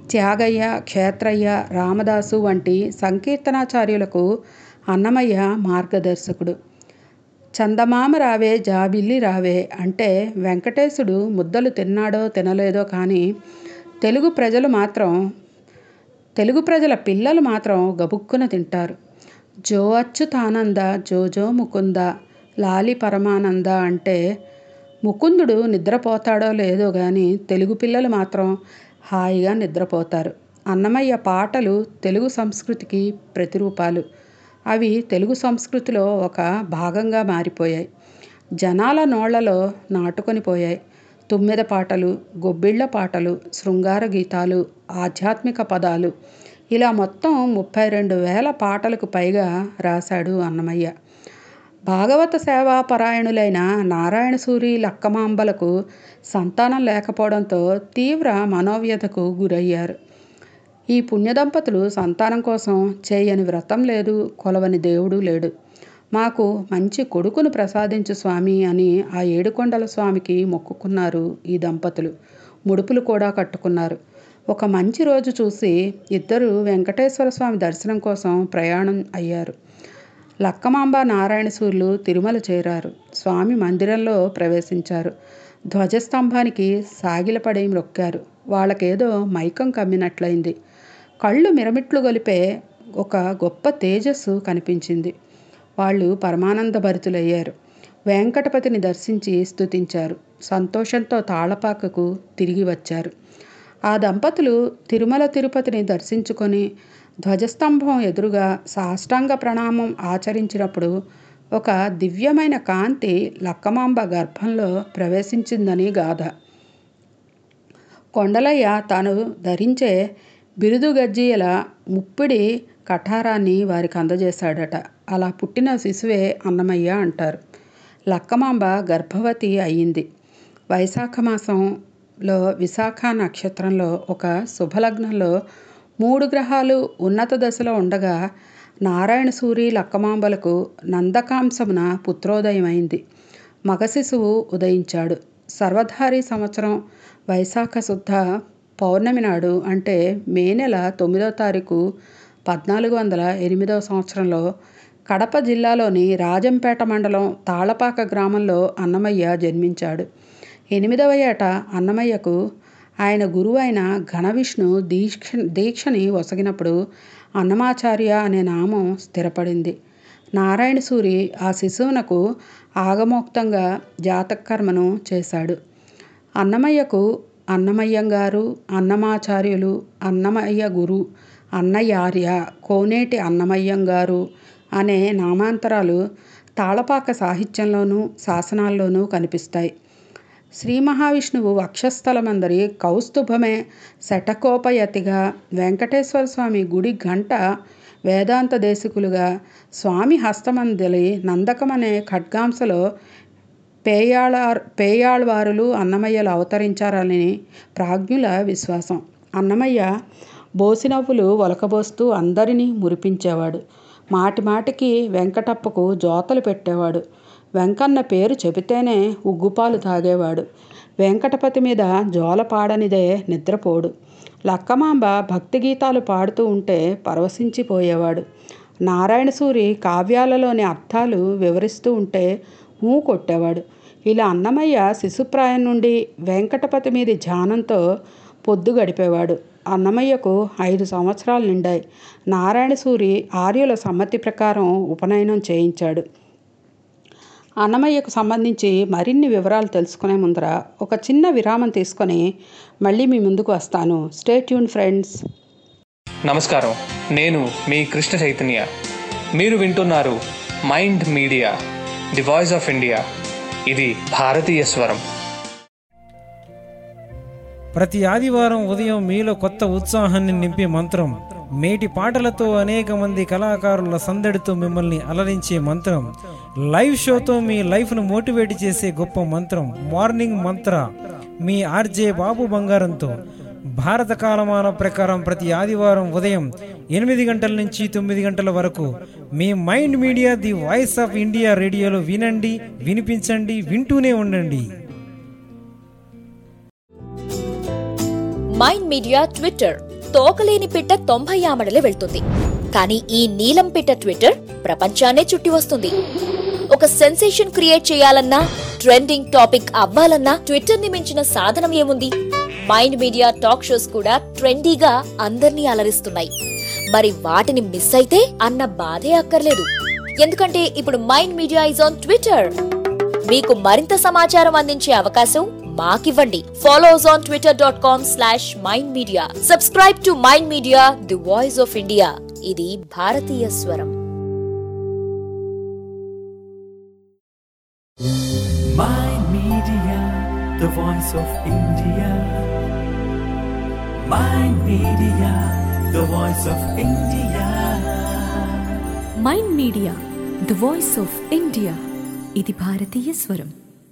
త్యాగయ్య క్షేత్రయ్య రామదాసు వంటి సంకీర్తనాచార్యులకు అన్నమయ్య మార్గదర్శకుడు చందమామ రావే జాబిల్లి రావే అంటే వెంకటేశుడు ముద్దలు తిన్నాడో తినలేదో కానీ తెలుగు ప్రజలు మాత్రం తెలుగు ప్రజల పిల్లలు మాత్రం గబుక్కున తింటారు జో అచ్యుతానంద జో జో ముకుంద లాలి పరమానంద అంటే ముకుందుడు నిద్రపోతాడో లేదో కానీ తెలుగు పిల్లలు మాత్రం హాయిగా నిద్రపోతారు అన్నమయ్య పాటలు తెలుగు సంస్కృతికి ప్రతిరూపాలు అవి తెలుగు సంస్కృతిలో ఒక భాగంగా మారిపోయాయి జనాల నోళ్లలో నాటుకొని పోయాయి తుమ్మెద పాటలు గొబ్బిళ్ళ పాటలు శృంగార గీతాలు ఆధ్యాత్మిక పదాలు ఇలా మొత్తం ముప్పై రెండు వేల పాటలకు పైగా రాశాడు అన్నమయ్య భాగవత సేవా పరాయణులైన నారాయణ సూరి లక్కమాంబలకు సంతానం లేకపోవడంతో తీవ్ర మనోవ్యతకు గురయ్యారు ఈ పుణ్యదంపతులు సంతానం కోసం చేయని వ్రతం లేదు కొలవని దేవుడు లేడు మాకు మంచి కొడుకును ప్రసాదించు స్వామి అని ఆ ఏడుకొండల స్వామికి మొక్కుకున్నారు ఈ దంపతులు ముడుపులు కూడా కట్టుకున్నారు ఒక మంచి రోజు చూసి ఇద్దరు వెంకటేశ్వర స్వామి దర్శనం కోసం ప్రయాణం అయ్యారు లక్కమాంబ నారాయణ సూర్యులు తిరుమల చేరారు స్వామి మందిరంలో ప్రవేశించారు ధ్వజస్తంభానికి సాగిలపడి మొక్కారు వాళ్ళకేదో మైకం కమ్మినట్లయింది కళ్ళు మిరమిట్లు గొలిపే ఒక గొప్ప తేజస్సు కనిపించింది వాళ్ళు పరమానంద భరితులయ్యారు వెంకటపతిని దర్శించి స్తుతించారు సంతోషంతో తాళపాకకు తిరిగి వచ్చారు ఆ దంపతులు తిరుమల తిరుపతిని దర్శించుకొని ధ్వజస్తంభం ఎదురుగా సాష్టాంగ ప్రణామం ఆచరించినప్పుడు ఒక దివ్యమైన కాంతి లక్కమాంబ గర్భంలో ప్రవేశించిందని గాథ కొండలయ్య తాను ధరించే బిరుదు గజ్జీల ముప్పిడి కఠారాన్ని వారికి అందజేశాడట అలా పుట్టిన శిశువే అన్నమయ్య అంటారు లక్కమాంబ గర్భవతి అయ్యింది వైశాఖ మాసంలో విశాఖ నక్షత్రంలో ఒక శుభలగ్నంలో మూడు గ్రహాలు ఉన్నత దశలో ఉండగా నారాయణ సూరి లక్కమాంబలకు నందకాంశమున పుత్రోదయమైంది మగ శిశువు ఉదయించాడు సర్వధారి సంవత్సరం వైశాఖ శుద్ధ పౌర్ణమి నాడు అంటే మే నెల తొమ్మిదో తారీఖు పద్నాలుగు వందల ఎనిమిదవ సంవత్సరంలో కడప జిల్లాలోని రాజంపేట మండలం తాళపాక గ్రామంలో అన్నమయ్య జన్మించాడు ఎనిమిదవ ఏట అన్నమయ్యకు ఆయన గురువు అయిన ఘనవిష్ణు దీక్ష దీక్షని ఒసగినప్పుడు అన్నమాచార్య అనే నామం స్థిరపడింది నారాయణ సూరి ఆ శిశువునకు ఆగమోక్తంగా జాతకర్మను చేశాడు అన్నమయ్యకు అన్నమయ్యంగారు అన్నమాచార్యులు అన్నమయ్య గురు అన్నయార్య కోనేటి అన్నమయ్యంగారు అనే నామాంతరాలు తాళపాక సాహిత్యంలోనూ శాసనాల్లోనూ కనిపిస్తాయి శ్రీ మహావిష్ణువు వక్షస్థలమందరి కౌస్తుభమే శటకోపయతిగా వెంకటేశ్వర స్వామి గుడి గంట వేదాంత దేశికులుగా స్వామి హస్తమందలి నందకమనే ఖడ్గాంశలో పేయాళార్ పేయాళ్వారులు అన్నమయ్యలు అవతరించారని ప్రాజ్ఞుల విశ్వాసం అన్నమయ్య బోసినవ్వులు ఒలకబోస్తూ అందరినీ మురిపించేవాడు మాటి మాటికి వెంకటప్పకు జోతలు పెట్టేవాడు వెంకన్న పేరు చెబితేనే ఉగ్గుపాలు తాగేవాడు వెంకటపతి మీద జోల పాడనిదే నిద్రపోడు లక్కమాంబ భక్తి గీతాలు పాడుతూ ఉంటే పరవశించిపోయేవాడు నారాయణసూరి కావ్యాలలోని అర్థాలు వివరిస్తూ ఉంటే ఊ కొట్టేవాడు ఇలా అన్నమయ్య శిశుప్రాయం నుండి వెంకటపతి మీది ధ్యానంతో పొద్దు గడిపేవాడు అన్నమయ్యకు ఐదు సంవత్సరాలు నిండాయి నారాయణసూరి ఆర్యుల సమ్మతి ప్రకారం ఉపనయనం చేయించాడు అన్నమయ్యకు సంబంధించి మరిన్ని వివరాలు తెలుసుకునే ముందర ఒక చిన్న విరామం తీసుకొని మళ్ళీ మీ ముందుకు వస్తాను స్టే ట్యూన్ ఫ్రెండ్స్ నమస్కారం నేను మీ కృష్ణ చైతన్య మీరు వింటున్నారు Mind Media the voice of India ఇది భారతీయ స్వరం ప్రతి ఆదివారం ఉదయం మీలో కొత్త ఉత్సాహాన్ని నింపే మంత్రం మేటి పాటలతో అనేక మంది కళాకారుల సందడితో మిమ్మల్ని అలరించే మంత్రం లైవ్ షోతో మీ లైఫ్ను మోటివేట్ చేసే గొప్ప మంత్రం మార్నింగ్ మంత్ర మీ ఆర్జే బాబు బంగారంతో భారత కాలమాన ప్రకారం ప్రతి ఆదివారం ఉదయం ఎనిమిది గంటల నుంచి తొమ్మిది గంటల వరకు మీ Mind Media the voice of India రేడియోలో వినండి వినిపించండి వింటూనే ఉండండి మైండ్ మీడియా ట్విట్టర్ తోకలేని పిట్ట తొంభై ఆమడలే వెళ్తుంది కానీ ఈ నీలం పిట్ట ట్విట్టర్ ప్రపంచాన్నే చుట్టి వస్తుంది ఒక సెన్సేషన్ క్రియేట్ చేయాలన్నా ట్రెండింగ్ టాపిక్ అవ్వాలన్నా ట్విట్టర్ ని మించిన సాధనం ఏముంది మైండ్ మీడియా టాక్ షోస్ కూడా ట్రెండీగా అందర్నీ అలరిస్తున్నాయి మరి వాటిని మిస్ అయితే అన్న బాధే అక్కర్లేదు ఎందుకంటే ఇప్పుడు Mind Media is on Twitter మీకు మరింత సమాచారం అందించే అవకాశం మాకివ్వండి follow us on Twitter dot com slash Mind Media subscribe to Mind Media the voice of India ఇది భారతీయ స్వరం Mind Media, the voice of India. Mind Media, the voice of India. Mind Media the voice of India ఇది భారతీయ స్వరం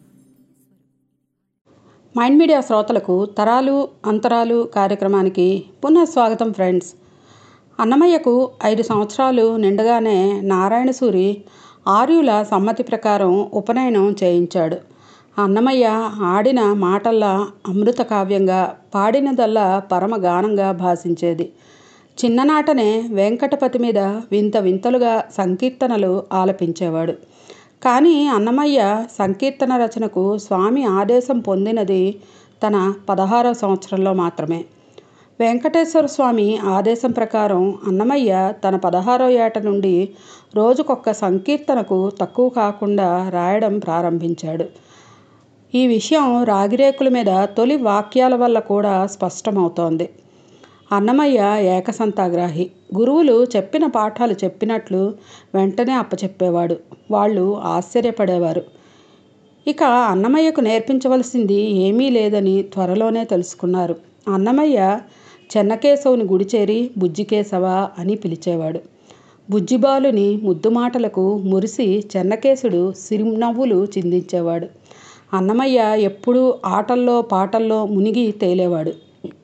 మైండ్ మీడియా శ్రోతలకు తరాలు అంతరాలు కార్యక్రమానికి పునః స్వాగతం ఫ్రెండ్స్ అన్నమయ్యకు ఐదు సంవత్సరాలు నిండగానే నారాయణసూరి ఆర్యుల సమ్మతి ప్రకారం ఉపనయనం చేయించాడు అన్నమయ్య ఆడిన మాటల్లా అమృత కావ్యంగా పాడినదల్లా పరమగానంగా భాషించేది చిన్ననాటనే వెంకటపతి మీద వింత వింతలుగా సంకీర్తనలు ఆలపించేవాడు కానీ అన్నమయ్య సంకీర్తన రచనకు స్వామి ఆదేశం పొందినది తన పదహారవ సంవత్సరంలో మాత్రమే వెంకటేశ్వర స్వామి ఆదేశం ప్రకారం అన్నమయ్య తన పదహారో ఏట నుండి రోజుకొక్క సంకీర్తనకు తక్కువ కాకుండా రాయడం ప్రారంభించాడు ఈ విషయం రాగిరేకుల మీద తొలి వాక్యాల వల్ల కూడా స్పష్టమవుతోంది అన్నమయ్య ఏకసంతాగ్రాహి గురువులు చెప్పిన పాఠాలు చెప్పినట్లు వెంటనే అప్పచెప్పేవాడు వాళ్ళు ఆశ్చర్యపడేవారు ఇక అన్నమయ్యకు నేర్పించవలసింది ఏమీ లేదని త్వరలోనే తెలుసుకున్నారు అన్నమయ్య చెన్నకేశవుని గుడి చేరి బుజ్జికేశవ అని పిలిచేవాడు బుజ్జిబాలుని ముద్దు మాటలకు మురిసి చెన్నకేశుడు సిరినవ్వులు చిందించేవాడు అన్నమయ్య ఎప్పుడూ ఆటల్లో పాటల్లో మునిగి తేలేవాడు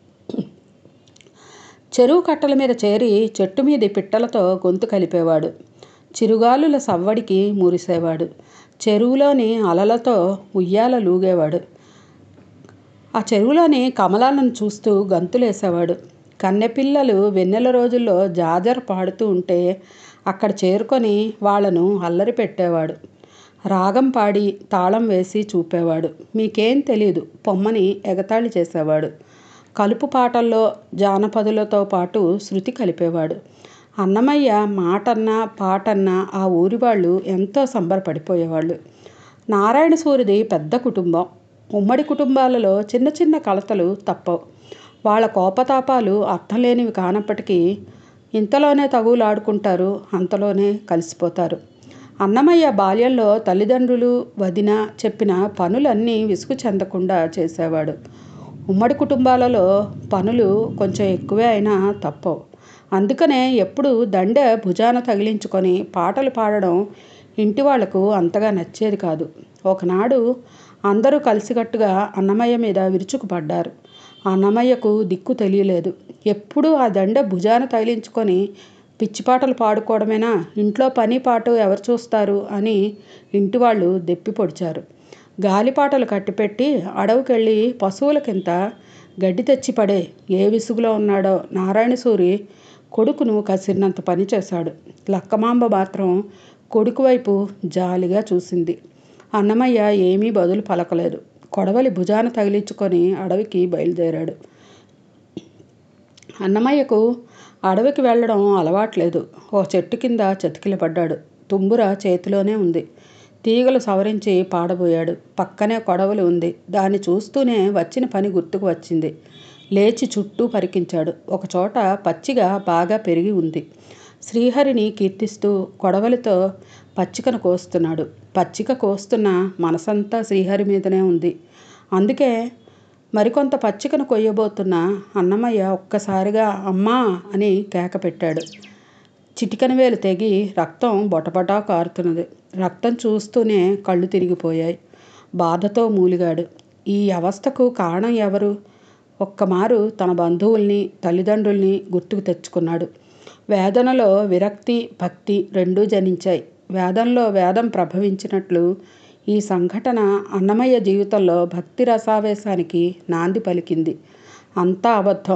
చెరువు కట్టల మీద చేరి చెట్టు మీది పిట్టలతో గొంతు కలిపేవాడు చిరుగాలుల సవ్వడికి మురిసేవాడు చెరువులోని అలలతో ఉయ్యాల లూగేవాడు ఆ చెరువులోని కమలాలను చూస్తూ గంతులేసేవాడు కన్నెపిల్లలు వెన్నెల రోజుల్లో జాజర్ పాడుతూ ఉంటే అక్కడ చేరుకొని వాళ్లను అల్లరి పెట్టేవాడు రాగం పాడి తాళం వేసి చూపేవాడు మీకేం తెలియదు పొమ్మని ఎగతాళి చేసేవాడు కలుపు పాటల్లో జానపదులతో పాటు శృతి కలిపేవాడు అన్నమయ్య మాటన్నా పాటన్నా ఆ ఊరి వాళ్ళు ఎంతో సంబరపడిపోయేవాళ్ళు నారాయణ సూరిది పెద్ద కుటుంబం ఉమ్మడి కుటుంబాలలో చిన్న చిన్న కలతలు తప్పవు వాళ్ళ కోపతాపాలు అర్థంలేనివి కానప్పటికీ ఇంతలోనే తగులాడుకుంటారు అంతలోనే కలిసిపోతారు అన్నమయ్య బాల్యంలో తల్లిదండ్రులు వదిన చెప్పిన పనులన్నీ విసుగు చెందకుండా చేసేవాడు ఉమ్మడి కుటుంబాలలో పనులు కొంచెం ఎక్కువే అయినా తప్పవు అందుకనే ఎప్పుడు దండె భుజాన తగిలించుకొని పాటలు పాడడం ఇంటి వాళ్లకు అంతగా నచ్చేది కాదు ఒకనాడు అందరూ కలిసికట్టుగా అన్నమయ్య మీద విరుచుకుపడ్డారు అన్నమయ్యకు దిక్కు తెలియలేదు ఎప్పుడూ ఆ దండ భుజాన తగిలించుకొని పిచ్చిపాటలు పాడుకోవడమేనా ఇంట్లో పని పాటు ఎవరు చూస్తారు అని ఇంటి వాళ్ళు దెప్పి పొడిచారు గాలిపాటలు కట్టిపెట్టి అడవుకెళ్ళి పశువులకింత గడ్డి తెచ్చి పడే ఏ విసుగులో ఉన్నాడో నారాయణ సూరి కొడుకును కసిరినంత పని చేశాడు లక్కమాంబ మాత్రం కొడుకు వైపు జాలిగా చూసింది అన్నమయ్య ఏమీ బదులు పలకలేదు కొడవలి భుజాన తగిలించుకొని అడవికి బయలుదేరాడు అన్నమయ్యకు అడవికి వెళ్ళడం అలవాట్లేదు ఓ చెట్టు కింద చతికిలపడ్డాడు తుంబుర చేతిలోనే ఉంది తీగలు సవరించి పాడబోయాడు పక్కనే కొడవలి ఉంది దాన్ని చూస్తూనే వచ్చిన పని గుర్తుకు వచ్చింది లేచి చుట్టూ పరికించాడు ఒకచోట పచ్చిగా బాగా పెరిగి ఉంది శ్రీహరిని కీర్తిస్తూ కొడవలితో పచ్చికను కోస్తున్నాడు పచ్చిక కోస్తున్న మనసంతా శ్రీహరి మీదనే ఉంది అందుకే మరికొంత పచ్చికను కొయ్యబోతున్న అన్నమయ్య ఒక్కసారిగా అమ్మా అని కేక పెట్టాడు చిటికన వేలు తెగి రక్తం బొటబటా కారుతున్నది రక్తం చూస్తూనే కళ్ళు తిరిగిపోయాయి బాధతో మూలిగాడు ఈ అవస్థకు కారణం ఎవరు ఒక్కమారు తన బంధువుల్ని తల్లిదండ్రుల్ని గుర్తుకు తెచ్చుకున్నాడు వేదనలో విరక్తి భక్తి రెండూ జనించాయి వేదంలో వేదం ప్రభవించినట్లు ఈ సంఘటన అన్నమయ్య జీవితంలో భక్తి రసావేశానికి నాంది పలికింది అంతా అబద్ధం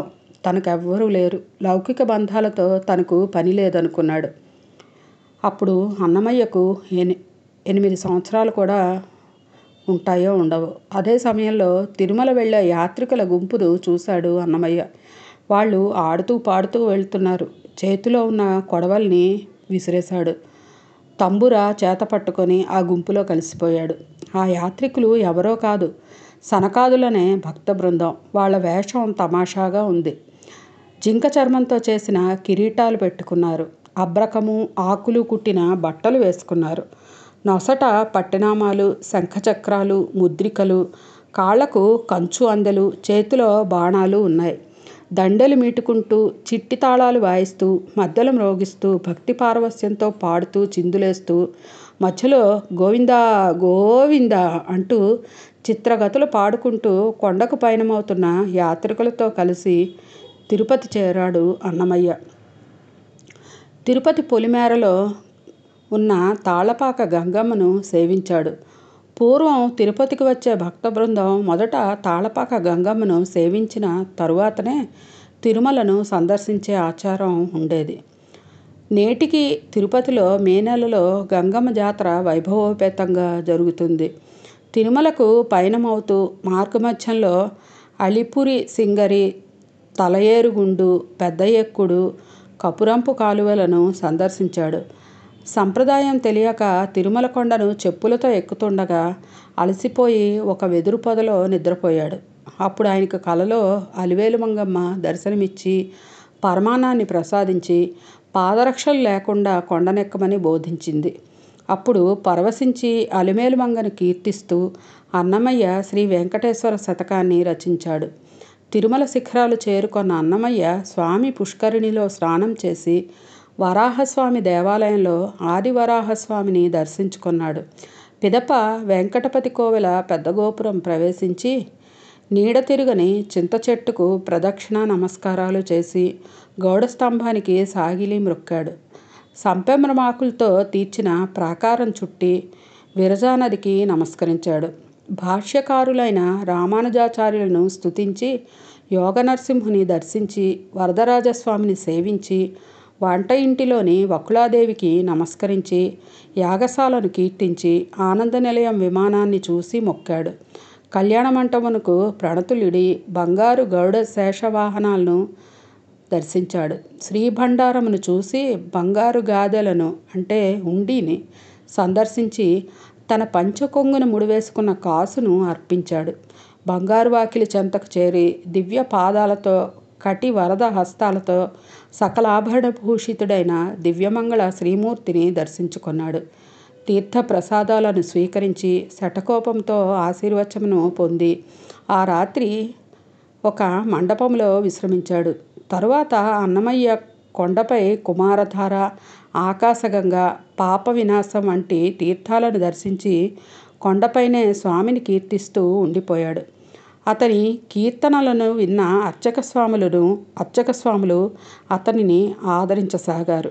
తనకెవ్వరూ లేరు లౌకిక బంధాలతో తనకు పని లేదనుకున్నాడు అప్పుడు అన్నమయ్యకు ఎని ఎనిమిది సంవత్సరాలు కూడా ఉంటాయో ఉండవు అదే సమయంలో తిరుమల వెళ్ళే యాత్రికుల గుంపును చూశాడు అన్నమయ్య వాళ్ళు ఆడుతూ పాడుతూ వెళ్తున్నారు చేతిలో ఉన్న కొడవల్ని విసిరేశాడు తంబుర చేత పట్టుకొని ఆ గుంపులో కలిసిపోయాడు ఆ యాత్రికులు ఎవరో కాదు సనకాదులనే భక్త బృందం వాళ్ళ వేషం తమాషాగా ఉంది జింక చర్మంతో చేసిన కిరీటాలు పెట్టుకున్నారు అబ్రకము ఆకులు కుట్టిన బట్టలు వేసుకున్నారు నొసట పట్టినామాలు శంఖచక్రాలు ముద్రికలు కాళ్లకు కంచు అందెలు చేతిలో బాణాలు ఉన్నాయి దండెలు మీటుకుంటూ చిట్టి తాళాలు వాయిస్తూ మధ్యలో మ్రోగిస్తూ భక్తి పారవస్యంతో పాడుతూ చిందులేస్తూ మధ్యలో గోవిందా గోవిందా అంటూ చిత్రగతులు పాడుకుంటూ కొండకు పయనమవుతున్న యాత్రికులతో కలిసి తిరుపతి చేరాడు అన్నమయ్య తిరుపతి పొలిమేరలో ఉన్న తాళపాక గంగమ్మను సేవించాడు పూర్వం తిరుపతికి వచ్చే భక్త బృందం మొదట తాళపాక గంగమ్మను సేవించిన తరువాతనే తిరుమలను సందర్శించే ఆచారం ఉండేది నేటికి తిరుపతిలో మే నెలలో గంగమ్మ జాతర వైభవోపేతంగా జరుగుతుంది తిరుమలకు పయనమవుతూ మార్గమధ్యంలో అలిపురి సింగరి తలయేరుగుండు పెద్ద ఎక్కుడు కపురంపు కాలువలను సందర్శించాడు సంప్రదాయం తెలియక తిరుమల కొండను చెప్పులతో ఎక్కుతుండగా అలసిపోయి ఒక వెదురు పొదలో నిద్రపోయాడు అప్పుడు ఆయనకు కలలో అలివేలు మంగమ్మ దర్శనమిచ్చి పరమానాన్ని ప్రసాదించి పాదరక్షలు లేకుండా కొండనెక్కమని బోధించింది అప్పుడు పరవశించి అలిమేలు మంగను కీర్తిస్తూ అన్నమయ్య శ్రీ వెంకటేశ్వర శతకాన్ని రచించాడు తిరుమల శిఖరాలు చేరుకున్న అన్నమయ్య స్వామి పుష్కరిణిలో స్నానం చేసి వరాహస్వామి దేవాలయంలో ఆదివరాహస్వామిని దర్శించుకున్నాడు పిదప వెంకటపతి కోవెల పెద్ద గోపురం ప్రవేశించి నీడ తిరుగని చింత చెట్టుకు ప్రదక్షిణ నమస్కారాలు చేసి గౌడ స్తంభానికి సాగిలి మ్రొక్కాడు సంపెమ్రమాకులతో తీర్చిన ప్రాకారం చుట్టి విరజానదికి నమస్కరించాడు భాష్యకారులైన రామానుజాచార్యులను స్తుతించి యోగ నరసింహుని దర్శించి వరదరాజస్వామిని సేవించి వంట ఇంటిలోని వకులాదేవికి నమస్కరించి యాగశాలను కీర్తించి ఆనంద నిలయం విమానాన్ని చూసి మొక్కాడు కళ్యాణ మంటపమునకు ప్రణతులిడి బంగారు గౌడ శేషవాహనాలను దర్శించాడు శ్రీభండారమును చూసి బంగారు గాదెలను అంటే హుండీని సందర్శించి తన పంచకొంగును ముడివేసుకున్న కాసును అర్పించాడు బంగారు వాకిలి చెంతకు చేరి దివ్య పాదాలతో కటి వరద హస్తాలతో సకలాభరణ భూషితుడైన దివ్యమంగళ శ్రీమూర్తిని దర్శించుకున్నాడు తీర్థ ప్రసాదాలను స్వీకరించి శటకోపంతో ఆశీర్వచమును పొంది ఆ రాత్రి ఒక మండపంలో విశ్రమించాడు తరువాత అన్నమయ్య కొండపై కుమారధార ఆకాశగంగ పాప వినాశం వంటి తీర్థాలను దర్శించి కొండపైనే స్వామిని కీర్తిస్తూ ఉండిపోయాడు అతని కీర్తనలను విన్న అర్చక స్వాములను అర్చక స్వాములు అతనిని ఆదరించసాగారు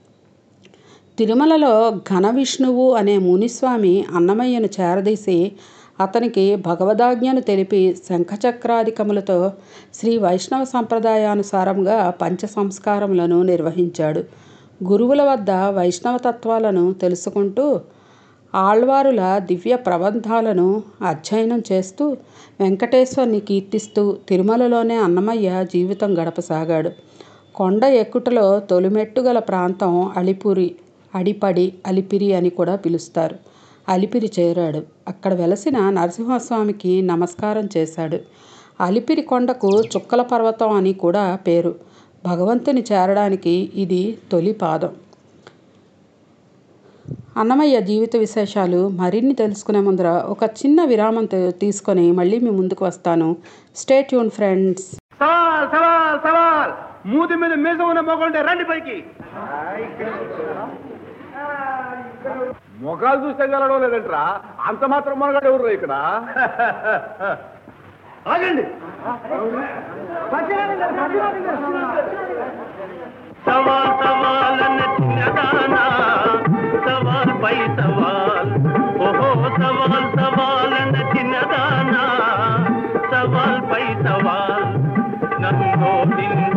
తిరుమలలో ఘన విష్ణువు అనే మునిస్వామి అన్నమయ్యను చేరదీసి అతనికి భగవదాజ్ఞను తెలిపి శంఖచక్రాధికములతో శ్రీ వైష్ణవ సంప్రదాయానుసారంగా పంచ సంస్కారములను నిర్వహించాడు గురువుల వద్ద వైష్ణవ తత్వాలను తెలుసుకుంటూ ఆళ్వారుల దివ్య ప్రబంధాలను అధ్యయనం చేస్తూ వెంకటేశ్వర్ని కీర్తిస్తూ తిరుమలలోనే అన్నమయ్య జీవితం గడపసాగాడు కొండ ఎక్కుటలో తొలిమెట్టు గల ప్రాంతం అలిపురి అడిపడి అలిపిరి అని కూడా పిలుస్తారు అలిపిరి చేరాడు అక్కడ వెలసిన నరసింహస్వామికి నమస్కారం చేశాడు అలిపిరి కొండకు చుక్కల పర్వతం అని కూడా పేరు భగవంతుని చేరడానికి ఇది తొలి పాదం అన్నమయ్య జీవిత విశేషాలు మరిన్ని తెలుసుకునే ముందర ఒక చిన్న విరామం తీ- తీసుకొని మళ్ళీ మీ ముందుకు వస్తాను స్టే ట్యూన్ ఫ్రెండ్స్ సవాల్ సవాల్ సవాల్ మూతి మీద మీస ఉన్న మొగంటే రండి పైకి ముఖాలు చూస్తే గెలడం లేదంట్రా అంత మాత్రం మనగాడు ఎవరు ఇక్కడ ఆగండి సవాల్ సవాల్ నచ్చినదానా సవాల్ పై సవాల్ ఓహో సవాల్ సవాల్ నచ్చినదానా సవాల్ పై సవాల్ నన్ను నిన్ను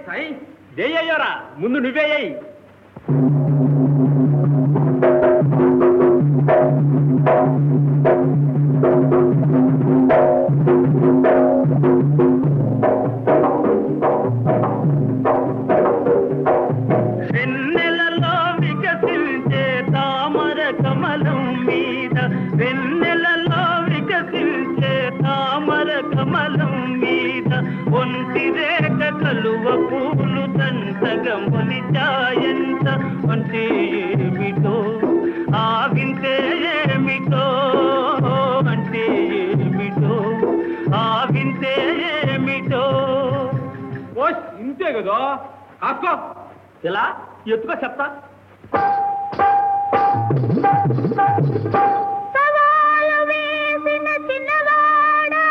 సాయి దేయ్యారా ముందు నువ్వేయ్యి వెన్నెలలో వికసించే తామర కమలం మీద వెన్నెలలో వికసించే తామర కమలం మీద ఒంటి రేఖ కలువ పూలు దంతగా మొలిచాయంత అంటే ఏమిటో ఆ వింటే ఏమిటో అంటే ఏమిటో ఆ వింటే ఏమిటో ఓ ఇంతే కదా కాసుకో ఇలా ఎత్తుగా చెప్తా సవాలు వేసిన చిన్నవాడా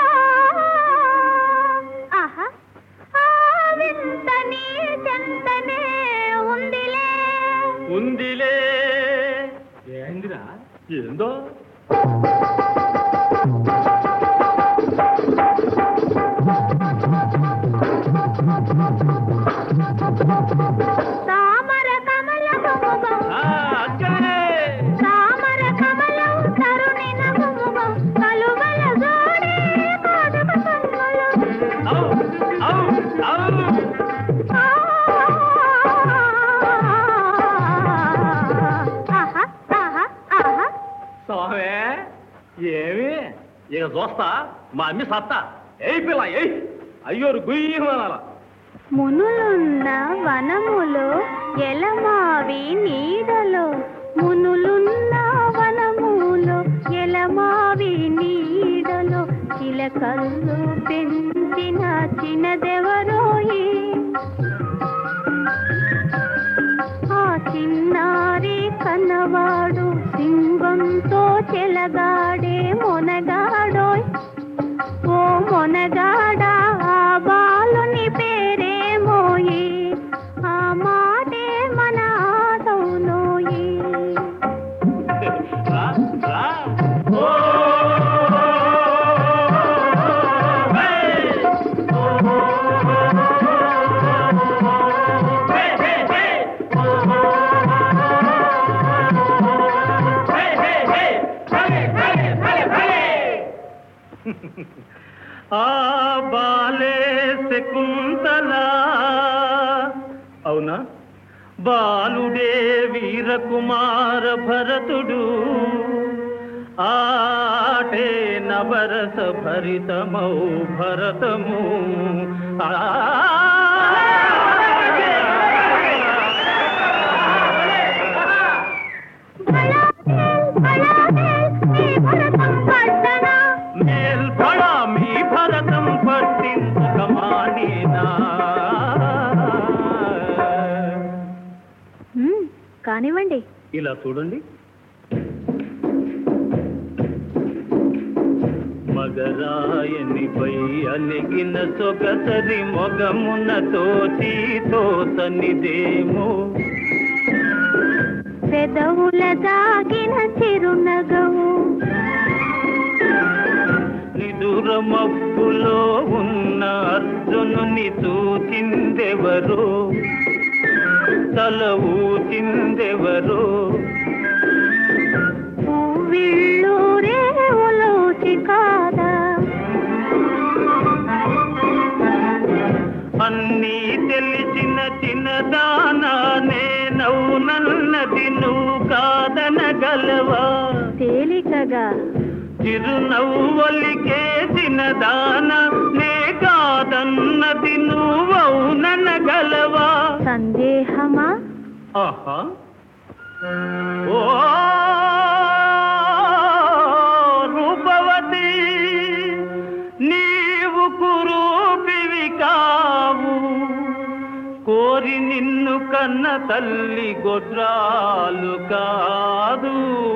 ఆహా ఆ వింత నీ చెంతనే ఉందిలే ఉందిలే ఏందిరా ఏందో తామర కమలము ముఖం తామర కమలం తరుణి నగుముఖం కలువల జోడే కాదక కన్నులు ఆహా ఆహా ఆహా స్వామి ఏమి ఇక చూస్తా మా అమ్మి సత్తా ఏయ్ పిల్ల ఏయ్ అయ్యోరు గుయ్యమనాల మునులున్న వనములో ఎలమావి నీడలో మునులున్న వనములో ఎలమావి నీడలో చిలకల్లు పెంచిన చిన్నదెవరోయి ఆ చిన్నారి కన్నవాడు సింగంతో చెలగాడే మొనగాడోయ్ ఓ మొనగాడా ఆ బాలుని పేరేమోయి ఆ మాటే మన ఆటవులోయి ఆ బాలే శకుంతలా అవునా బాలుడే వీరకుమార భరతుడు ఆటే నవరస భరితమౌ భరతము ఆ మేల్పడా మీ భరతం పట్టించకమానేనా మ్మ్, కానివ్వండి ఇలా చూడండి మగరాయనిపై అలిగిన సొగసరి మొగమున తోచి తోతనిదేమో పెదవుల దాగిన చిరునగవు నిదుర మబ్బులో ఉన్న అర్జునుని చూచిందెవరో తల ఊచిందెవరో పువ్విళ్ళూరే ఉలోచి కాదా అన్నీ తెలిసిన చిన్నదానా నేనవునన్నది నువ్వు కాదనగలవా తేలికగా చిరునవ్వలికే చిన్నదాన నే కాదన్నది నువ్వవుననగలవా సందేహమా ఆహా ఓ రూపవతి నీవు కురూపివి కావు కోరి నిన్ను కన్న తల్లి గొడ్రాలు కాదు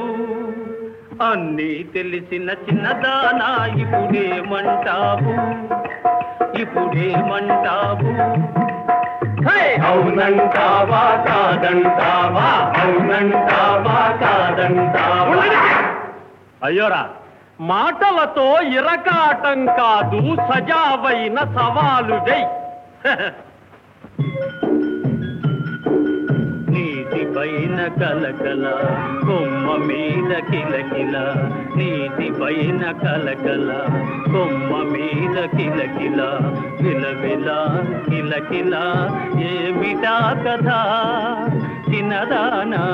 అన్నీ తెలిసిన చిన్నదానా ఇప్పుడేమంటావు ఇప్పుడేమంటావు హే! అవునంటావా కాదంటావా అవునంటావా కాదంటావా అయ్యోరా మాటలతో ఇరకాటం కాదు సజావైన సవాలు వెయ్ నీటి పైన కలకల కొమ్మ మీద కిలకిల నీటి పైన కలకల కొమ్మ మీద కిలకిల విలవిల కిలకిల ఏమిటా కథ చిన్నదానా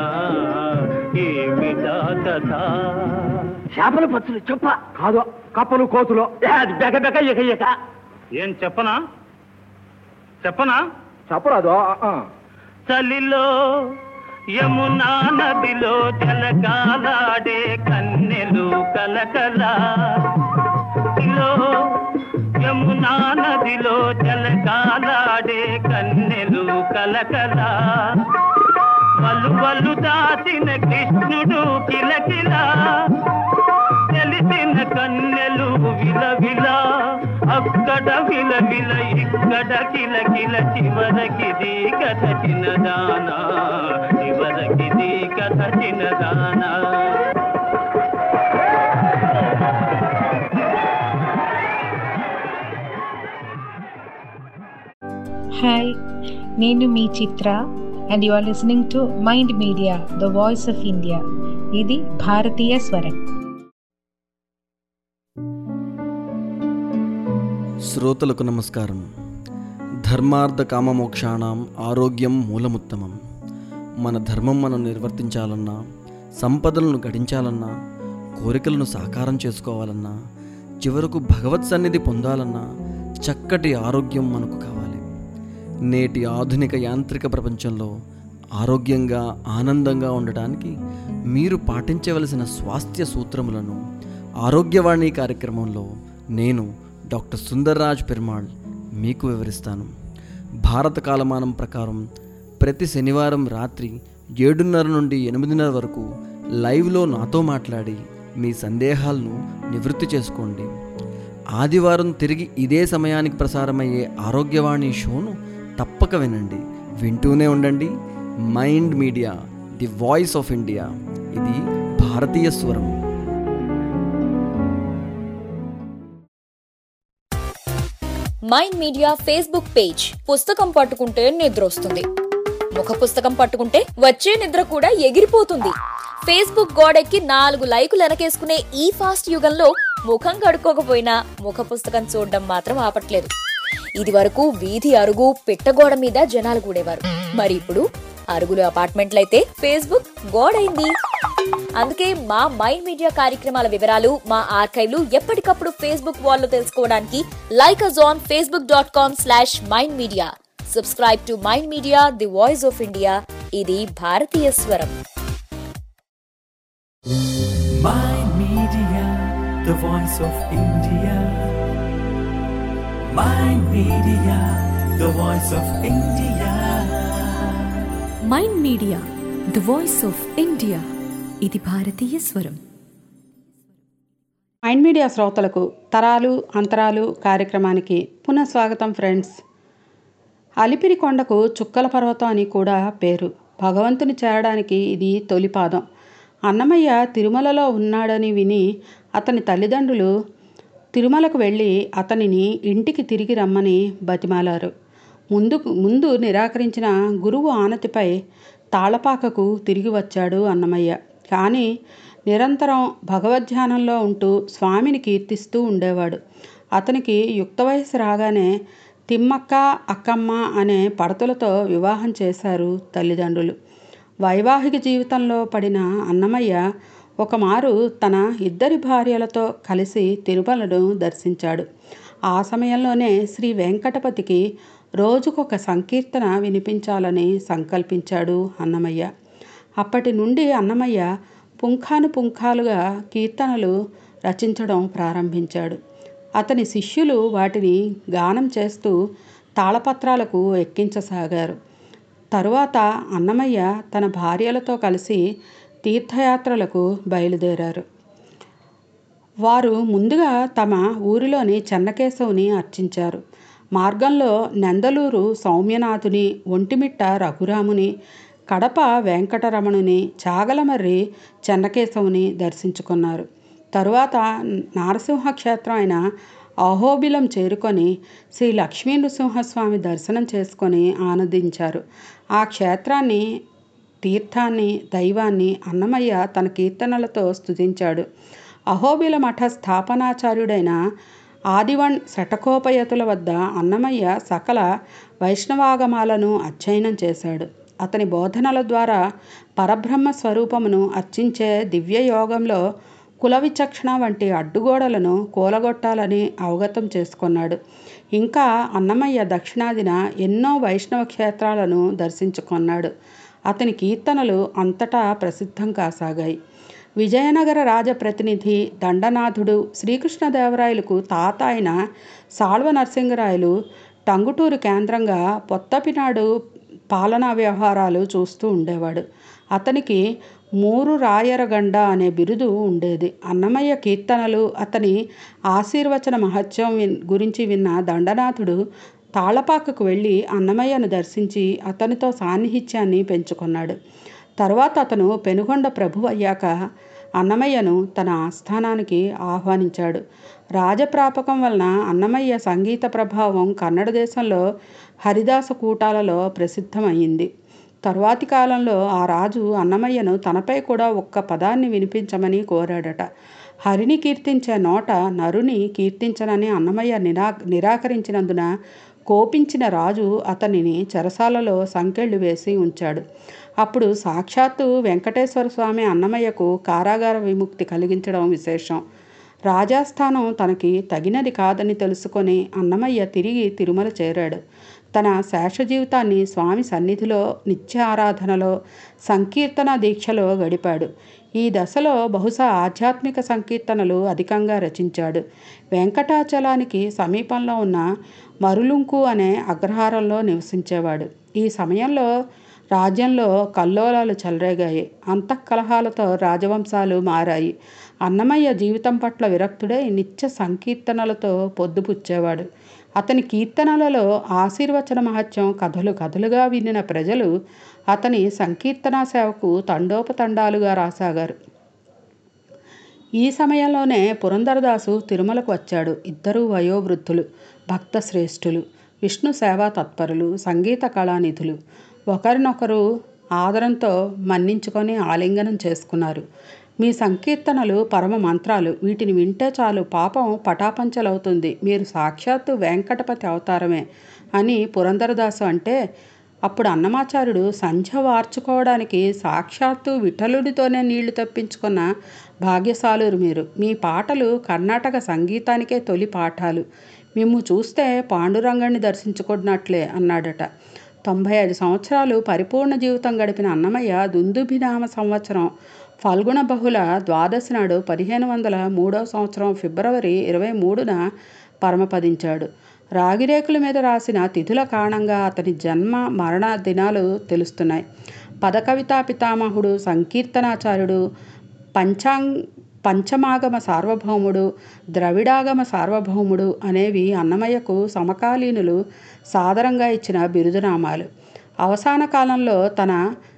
ఏమిటా కథ చేపల పచ్చులు చెప్ప కాదు కప్పలు కోతులు ఏ, అది బెక బెక ఇక ఇక ఏం చెప్పనా చెప్పనా చెప్పరాదు చలిలో యమునా నదిలో జలకాలాడే కన్నెలు కలకల లో యమునా నదిలో జలకాలాడే కన్నెలు కలకల వలు దాచిన కృష్ణుడు కిలకిల తెలిసిన కన్నెలు విలవిల అక్కడ విలవిల ఇక్కడ కిలకిల చివరకిది కథ చిన్నదానా చివరకిది కథ చిన్నదానా హాయ్ నేను మీ Chitra and you are listening to Mind Media the voice of India ఇది భారతీయ స్వరం శ్రోతలకు నమస్కారం ధర్మార్థ కామమోక్షాణం ఆరోగ్యం మూలముత్తమం మన ధర్మం మనం నిర్వర్తించాలన్నా సంపదలను గడించాలన్నా కోరికలను సాకారం చేసుకోవాలన్నా చివరకు భగవత్ సన్నిధి పొందాలన్నా చక్కటి ఆరోగ్యం మనకు కావాలి నేటి ఆధునిక యాంత్రిక ప్రపంచంలో ఆరోగ్యంగా ఆనందంగా ఉండటానికి మీరు పాటించవలసిన స్వాస్థ్య సూత్రములను ఆరోగ్యవాణి కార్యక్రమంలో నేను డాక్టర్ సుందర్రాజ్ పెరుమాళ్ మీకు వివరిస్తాను భారత కాలమానం ప్రకారం ప్రతి శనివారం రాత్రి ఏడున్నర నుండి ఎనిమిదిన్నర వరకు లైవ్లో నాతో మాట్లాడి మీ సందేహాలను నివృత్తి చేసుకోండి ఆదివారం తిరిగి ఇదే సమయానికి ప్రసారమయ్యే ఆరోగ్యవాణి షోను తప్పక వినండి వింటూనే ఉండండి Mind Media the voice of India ఇది భారతీయ స్వరం మైండ్ మీడియా ఫేస్బుక్ పేజ్ పుస్తకం పట్టుకుంటే నిద్ర వస్తుంది ముఖ పుస్తకం పట్టుకుంటే వచ్చే నిద్ర కూడా ఎగిరిపోతుంది ఫేస్బుక్ గోడెక్కి నాలుగు లైకులు వెనకేసుకునే ఈ ఫాస్ట్ యుగంలో ముఖం కడుక్కోకపోయినా ముఖ పుస్తకం చూడడం మాత్రం ఆపట్లేదు ఇది వరకు వీధి అరుగు పిట్టగోడ మీద జనాలు కూడేవారు మరి ఇప్పుడు అరుగులు అపార్ట్మెంట్లయితే ఫేస్బుక్ గోడైంది అందుకే మా మైండ్ మీడియా కార్యక్రమాల వివరాలు మా ఆర్కైవ్లు ఎప్పటికప్పుడు ఫేస్బుక్ వాల్లో తెలుసుకోవడానికి like us on Facebook dot com slash Mind Media subscribe to Mind Media the voice of India ఇది భారతీయ స్వరం Mind Media, the voice of India. Mind Media, the voice of India. Mind Media the voice of India ఇది భారతీయ స్వరం మైండ్ మీడియా శ్రోతలకు తరాలు అంతరాలు కార్యక్రమానికి పునః స్వాగతం ఫ్రెండ్స్ అలిపిరి కొండకు చుక్కల పర్వతం అని కూడా పేరు భగవంతుని చేరడానికి ఇది తొలి పాదం అన్నమయ్య తిరుమలలో ఉన్నాడని విని అతని తల్లిదండ్రులు తిరుమలకు వెళ్ళి అతనిని ఇంటికి తిరిగి రమ్మని బతిమాలారు ముందుకు ముందు నిరాకరించిన గురువు ఆనతిపై తాళపాకకు తిరిగి వచ్చాడు అన్నమయ్య కానీ నిరంతరం భగవద్ధ్యానంలో ఉంటూ స్వామిని కీర్తిస్తూ ఉండేవాడు అతనికి యుక్త వయసు రాగానే తిమ్మక్క అక్కమ్మ అనే పడతులతో వివాహం చేశారు తల్లిదండ్రులు వైవాహిక జీవితంలో పడిన అన్నమయ్య ఒకమారు తన ఇద్దరి భార్యలతో కలిసి తిరుమలను దర్శించాడు ఆ సమయంలోనే శ్రీ వెంకటపతికి రోజుకొక సంకీర్తన వినిపించాలని సంకల్పించాడు అన్నమయ్య అప్పటి నుండి అన్నమయ్య పుంఖాను పుంఖాలుగా కీర్తనలు రచించడం ప్రారంభించాడు అతని శిష్యులు వాటిని గానం చేస్తూ తాళపత్రాలకు ఎక్కించసాగారు తరువాత అన్నమయ్య తన భార్యలతో కలిసి తీర్థయాత్రలకు బయలుదేరారు వారు ముందుగా తమ ఊరిలోని చెన్నకేశవుని అర్చించారు మార్గంలో నెందలూరు సౌమ్యనాథుని ఒంటిమిట్ట రఘురాముని కడప వెంకటరమణుని చాగలమర్రి చెన్నకేశవుని దర్శించుకున్నారు తరువాత నారసింహ క్షేత్రం అయిన అహోబిలం చేరుకొని శ్రీ లక్ష్మీ నృసింహస్వామి దర్శనం చేసుకొని ఆనందించారు ఆ క్షేత్రాన్ని తీర్థాన్ని దైవాన్ని అన్నమయ్య తన కీర్తనలతో స్తుతించాడు అహోబిల మఠ స్థాపనాచార్యుడైన ఆదివన్ శటకోపయతుల వద్ద అన్నమయ్య సకల వైష్ణవాగమాలను అధ్యయనం చేశాడు అతని బోధనల ద్వారా పరబ్రహ్మ స్వరూపమును అర్చించే దివ్య యోగంలో కుల విచక్షణ వంటి అడ్డుగోడలను కూలగొట్టాలని అవగతం చేసుకున్నాడు ఇంకా అన్నమయ్య దక్షిణాదిన ఎన్నో వైష్ణవ క్షేత్రాలను దర్శించుకున్నాడు అతని కీర్తనలు అంతటా ప్రసిద్ధం కాసాగాయి విజయనగర రాజప్రతినిధి దండనాథుడు శ్రీకృష్ణదేవరాయలకు తాత అయిన సాల్వ నరసింగరాయలు టంగుటూరు కేంద్రంగా పొత్తపినాడు పాలనా వ్యవహారాలు చూస్తూ ఉండేవాడు అతనికి మూరు రాయరగండ అనే బిరుదు ఉండేది అన్నమయ్య కీర్తనలు అతని ఆశీర్వచన మహత్యం విన్- గురించి విన్న దండనాథుడు తాళపాకకు వెళ్ళి అన్నమయ్యను దర్శించి అతనితో సాన్నిహిత్యాన్ని పెంచుకున్నాడు తరువాత అతను పెనుగొండ ప్రభు అయ్యాక అన్నమయ్యను తన ఆస్థానానికి ఆహ్వానించాడు రాజప్రాపకం వలన అన్నమయ్య సంగీత ప్రభావం కన్నడ దేశంలో హరిదాస కూటాలలో ప్రసిద్ధమైంది తరువాతి కాలంలో ఆ రాజు అన్నమయ్యను తనపై కూడా ఒక్క పదాన్ని వినిపించమని కోరాడట హరిని కీర్తించే నోట నరుని కీర్తించనని అన్నమయ్య నిరా నిరాకరించినందున కోపించిన రాజు అతనిని చెరసాలలో సంకెళ్ళు వేసి ఉంచాడు అప్పుడు సాక్షాత్తు వెంకటేశ్వర స్వామి అన్నమయ్యకు కారాగార విముక్తి కలిగించడం విశేషం రాజాస్థానం తనకి తగినది కాదని తెలుసుకొని అన్నమయ్య తిరిగి తిరుమల చేరాడు తన శేష జీవితాన్ని స్వామి సన్నిధిలో నిత్య ఆరాధనలో సంకీర్తన దీక్షలో గడిపాడు ఈ దశలో బహుశా ఆధ్యాత్మిక సంకీర్తనలు అధికంగా రచించాడు వెంకటాచలానికి సమీపంలో ఉన్న మరులుంకు అనే అగ్రహారంలో నివసించేవాడు ఈ సమయంలో రాజ్యంలో కల్లోలాలు చెలరేగాయి అంతఃకలహాలతో రాజవంశాలు మారాయి అన్నమయ్య జీవితం పట్ల విరక్తుడై నిత్య సంకీర్తనలతో పొద్దుపుచ్చేవాడు అతని కీర్తనలలో ఆశీర్వచన మహత్యం కథలు కథలుగా వినిన ప్రజలు అతని సంకీర్తనా సేవకు తండోపతండాలుగా రాసాగారు ఈ సమయంలోనే పురంధరదాసు తిరుమలకు వచ్చాడు ఇద్దరు వయోవృద్ధులు భక్త శ్రేష్ఠులు విష్ణు సేవా తత్పరులు సంగీత కళానిధులు ఒకరినొకరు ఆదరంతో మన్నించుకొని ఆలింగనం చేసుకున్నారు మీ సంకీర్తనలు పరమ మంత్రాలు వీటిని వింటే చాలు పాపం పటాపంచలవుతుంది మీరు సాక్షాత్తు వెంకటపతి అవతారమే అని పురంధరదాసు అంటే అప్పుడు అన్నమాచార్యుడు సంధ్య వార్చుకోవడానికి సాక్షాత్తు విఠలుడితోనే నీళ్లు తప్పించుకున్న భాగ్యశాలురు మీరు మీ పాటలు కర్ణాటక సంగీతానికే తొలి పాఠాలు మేము చూస్తే పాండురంగణ్ణి దర్శించుకున్నట్లే అన్నాడట తొంభై ఐదు సంవత్సరాలు పరిపూర్ణ జీవితం గడిపిన అన్నమయ్య దుందుభినామ సంవత్సరం ఫల్గుణ బహుళ ద్వాదశి నాడు పదిహేను వందల మూడవ సంవత్సరం ఫిబ్రవరి ఇరవై మూడున పరమపదించాడు రాగిరేకుల మీద రాసిన తిథుల కారణంగా అతని జన్మ మరణ దినాలు తెలుస్తున్నాయి పదకవితా పితామహుడు సంకీర్తనాచార్యుడు పంచాంగ్ పంచమాగమ సార్వభౌముడు ద్రవిడాగమ సార్వభౌముడు అనేవి అన్నమయ్యకు సమకాలీనులు సాదరంగా ఇచ్చిన బిరుదునామాలు అవసాన కాలంలో తన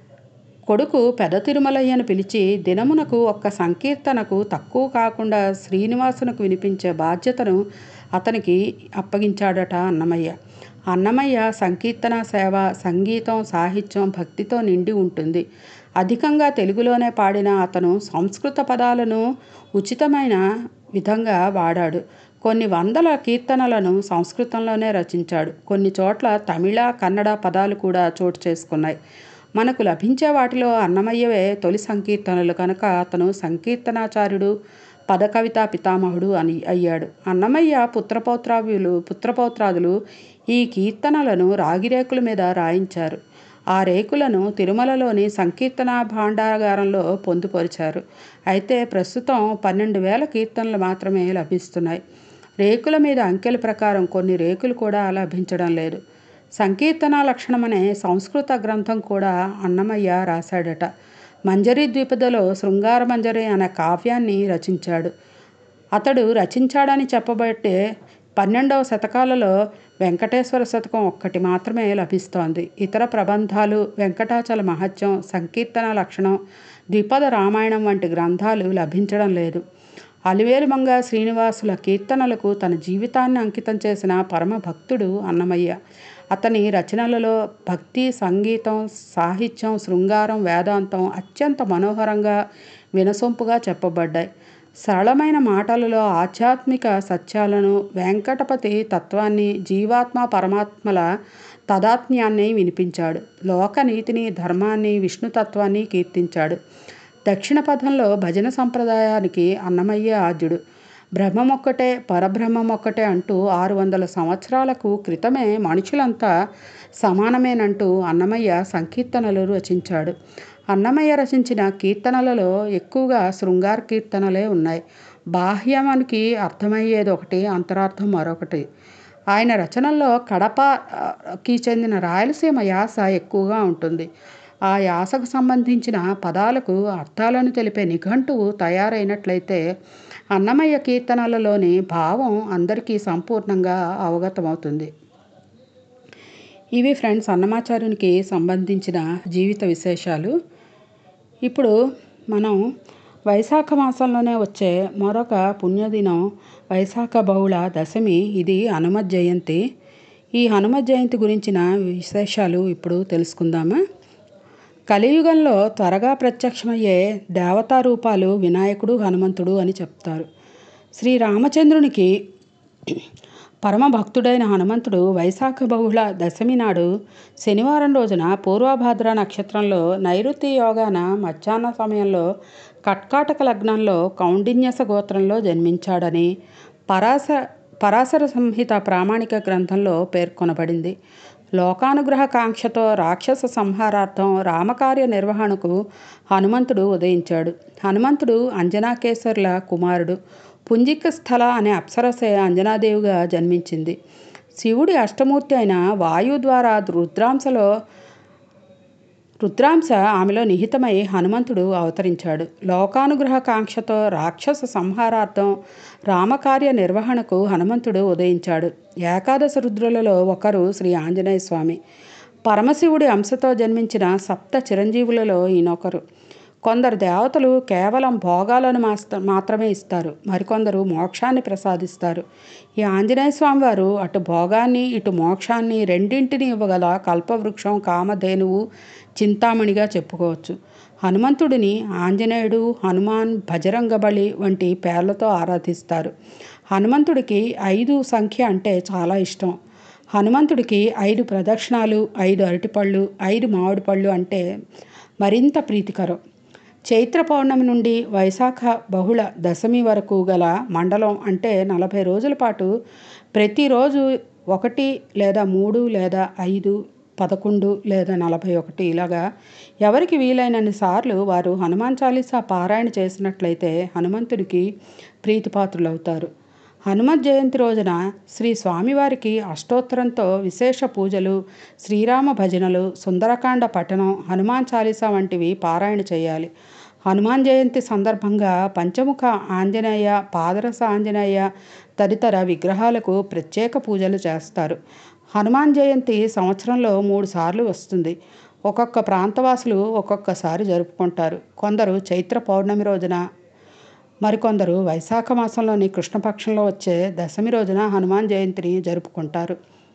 కొడుకు పెద తిరుమలయ్యను పిలిచి దినమునకు ఒక్క సంకీర్తనకు తక్కువ కాకుండా శ్రీనివాసునకు వినిపించే బాధ్యతను అతనికి అప్పగించాడట అన్నమయ్య అన్నమయ్య సంకీర్తన సేవ సంగీతం సాహిత్యం భక్తితో నిండి ఉంటుంది అధికంగా తెలుగులోనే పాడిన అతను సంస్కృత పదాలను ఉచితమైన విధంగా వాడాడు కొన్ని వందల కీర్తనలను సంస్కృతంలోనే రచించాడు కొన్ని చోట్ల తమిళ కన్నడ పదాలు కూడా చోటు చేసుకున్నాయి మనకు లభించే వాటిలో అన్నమయ్యవే తొలి సంకీర్తనలు కనుక అతను సంకీర్తనాచార్యుడు పదకవితా పితామహుడు అని అయ్యాడు అన్నమయ్య పుత్రపౌత్రావ్యులు పుత్రపౌత్రాదులు ఈ కీర్తనలను రాగిరేకుల మీద రాయించారు ఆ రేకులను తిరుమలలోని సంకీర్తన భాండాగారంలో పొందుపరిచారు అయితే ప్రస్తుతం పన్నెండు వేల కీర్తనలు మాత్రమే లభిస్తున్నాయి రేకుల మీద అంకెల ప్రకారం కొన్ని రేకులు కూడా లభించడం లేదు సంకీర్తన లక్షణమనే సంస్కృత గ్రంథం కూడా అన్నమయ్య రాశాడట మంజరి ద్విపదలో శృంగార మంజరి అనే కావ్యాన్ని రచించాడు అతడు రచించాడని చెప్పబట్టే పన్నెండవ శతకాలలో వెంకటేశ్వర శతకం ఒక్కటి మాత్రమే లభిస్తోంది ఇతర ప్రబంధాలు వెంకటాచల మహత్యం సంకీర్తన లక్షణం ద్విపద రామాయణం వంటి గ్రంథాలు లభించడం లేదు అలివేలుమంగ శ్రీనివాసుల కీర్తనలకు తన జీవితాన్ని అంకితం చేసిన పరమ భక్తుడు అన్నమయ్య అతని రచనలలో భక్తి సంగీతం సాహిత్యం శృంగారం వేదాంతం అత్యంత మనోహరంగా వినసొంపుగా చెప్పబడ్డాయి సరళమైన మాటలలో ఆధ్యాత్మిక సత్యాలను వెంకటపతి తత్వాన్ని జీవాత్మ పరమాత్మల తదాత్మ్యాన్ని వినిపించాడు లోకనీతిని ధర్మాన్ని విష్ణుతత్వాన్ని కీర్తించాడు దక్షిణ పథంలో భజన సంప్రదాయానికి అన్నమయ్య ఆద్యుడు బ్రహ్మమొక్కటే పరబ్రహ్మమొక్కటే అంటూ ఆరు వందల సంవత్సరాలకు క్రితమే మనుషులంతా సమానమేనంటూ అన్నమయ్య సంకీర్తనలు రచించాడు అన్నమయ్య రచించిన కీర్తనలలో ఎక్కువగా శృంగార కీర్తనలే ఉన్నాయి బాహ్యమనికి అర్థమయ్యేది ఒకటి అంతరార్థం మరొకటి ఆయన రచనల్లో కడపకి చెందిన రాయలసీమ యాస ఎక్కువగా ఉంటుంది ఆ యాసకు సంబంధించిన పదాలకు అర్థాలను తెలిపే నిఘంటువు తయారైనట్లయితే అన్నమయ్య కీర్తనలలోని భావం అందరికీ సంపూర్ణంగా అవగతమవుతుంది ఇవి ఫ్రెండ్స్ అన్నమాచార్యునికి సంబంధించిన జీవిత విశేషాలు ఇప్పుడు మనం వైశాఖ మాసంలోనే వచ్చే మరొక పుణ్యదినం వైశాఖ బహుళ దశమి ఇది హనుమత్ జయంతి ఈ హనుమత్ జయంతి గురించిన విశేషాలు ఇప్పుడు తెలుసుకుందామా కలియుగంలో త్వరగా ప్రత్యక్షమయ్యే దేవతా రూపాలు వినాయకుడు హనుమంతుడు అని చెప్తారు శ్రీ రామచంద్రునికి పరమ భక్తుడైన హనుమంతుడు వైశాఖ బహుళ దశమి నాడు శనివారం రోజున పూర్వభాద్ర నక్షత్రంలో నైరుతి యోగాన మధ్యాహ్న సమయంలో కట్కాటక లగ్నంలో కౌండిన్యస గోత్రంలో జన్మించాడని పరాశ పరాశర సంహిత ప్రామాణిక గ్రంథంలో పేర్కొనబడింది లోకానుగ్రహ కాంక్షతో రాక్షస సంహారార్థం రామకార్య నిర్వహణకు హనుమంతుడు ఉదయించాడు హనుమంతుడు అంజనాకేశ్వర్ల కుమారుడు పుంజిక స్థల అనే అప్సరసే అంజనాదేవిగా జన్మించింది శివుడి అష్టమూర్తి అయిన వాయు ద్వారా రుద్రాంశలో రుద్రాంశ ఆమెలో నిహితమై హనుమంతుడు అవతరించాడు లోకానుగ్రహ కాంక్షతో రాక్షస సంహారార్థం రామకార్య నిర్వహణకు హనుమంతుడు ఉదయించాడు ఏకాదశ రుద్రులలో ఒకరు శ్రీ ఆంజనేయ స్వామి పరమశివుడి అంశతో జన్మించిన సప్త చిరంజీవులలో ఈయనొకరు కొందరు దేవతలు కేవలం భోగాలను మాస్త మాత్రమే ఇస్తారు మరికొందరు మోక్షాన్ని ప్రసాదిస్తారు ఈ ఆంజనేయ స్వామి వారు అటు భోగాన్ని ఇటు మోక్షాన్ని రెండింటిని ఇవ్వగల కల్పవృక్షం కామధేనువు చింతామణిగా చెప్పుకోవచ్చు హనుమంతుడిని ఆంజనేయుడు హనుమాన్ బజరంగబలి వంటి పేర్లతో ఆరాధిస్తారు హనుమంతుడికి ఐదు సంఖ్య అంటే చాలా ఇష్టం హనుమంతుడికి ఐదు ప్రదక్షిణాలు ఐదు అరటిపళ్ళు ఐదు మామిడి పళ్ళు అంటే మరింత ప్రీతికరం చైత్ర పౌర్ణమి నుండి వైశాఖ బహుళ దశమి వరకు గల మండలం అంటే నలభై రోజుల పాటు ప్రతిరోజు ఒకటి లేదా మూడు లేదా ఐదు పదకొండు లేదా నలభై ఒకటి ఇలాగా ఎవరికి వీలైనన్ని సార్లు వారు హనుమాన్ చాలీసా పారాయణ చేసినట్లయితే హనుమంతుడికి ప్రీతిపాత్రులవుతారు హనుమత్ జయంతి రోజున శ్రీ స్వామివారికి అష్టోత్తరంతో విశేష పూజలు శ్రీరామ భజనలు సుందరకాండ పఠనం హనుమాన్ చాలీసా వంటివి పారాయణ చేయాలి హనుమాన్ జయంతి సందర్భంగా పంచముఖ ఆంజనేయ పాదరస ఆంజనేయ తదితర విగ్రహాలకు ప్రత్యేక పూజలు చేస్తారు హనుమాన్ జయంతి సంవత్సరంలో మూడు సార్లు వస్తుంది ఒక్కొక్క ప్రాంతవాసులు ఒక్కొక్కసారి జరుపుకుంటారు కొందరు చైత్ర పౌర్ణమి రోజున మరికొందరు వైశాఖ మాసంలోని కృష్ణపక్షంలో వచ్చే దశమి రోజున హనుమాన్ జయంతిని జరుపుకుంటారు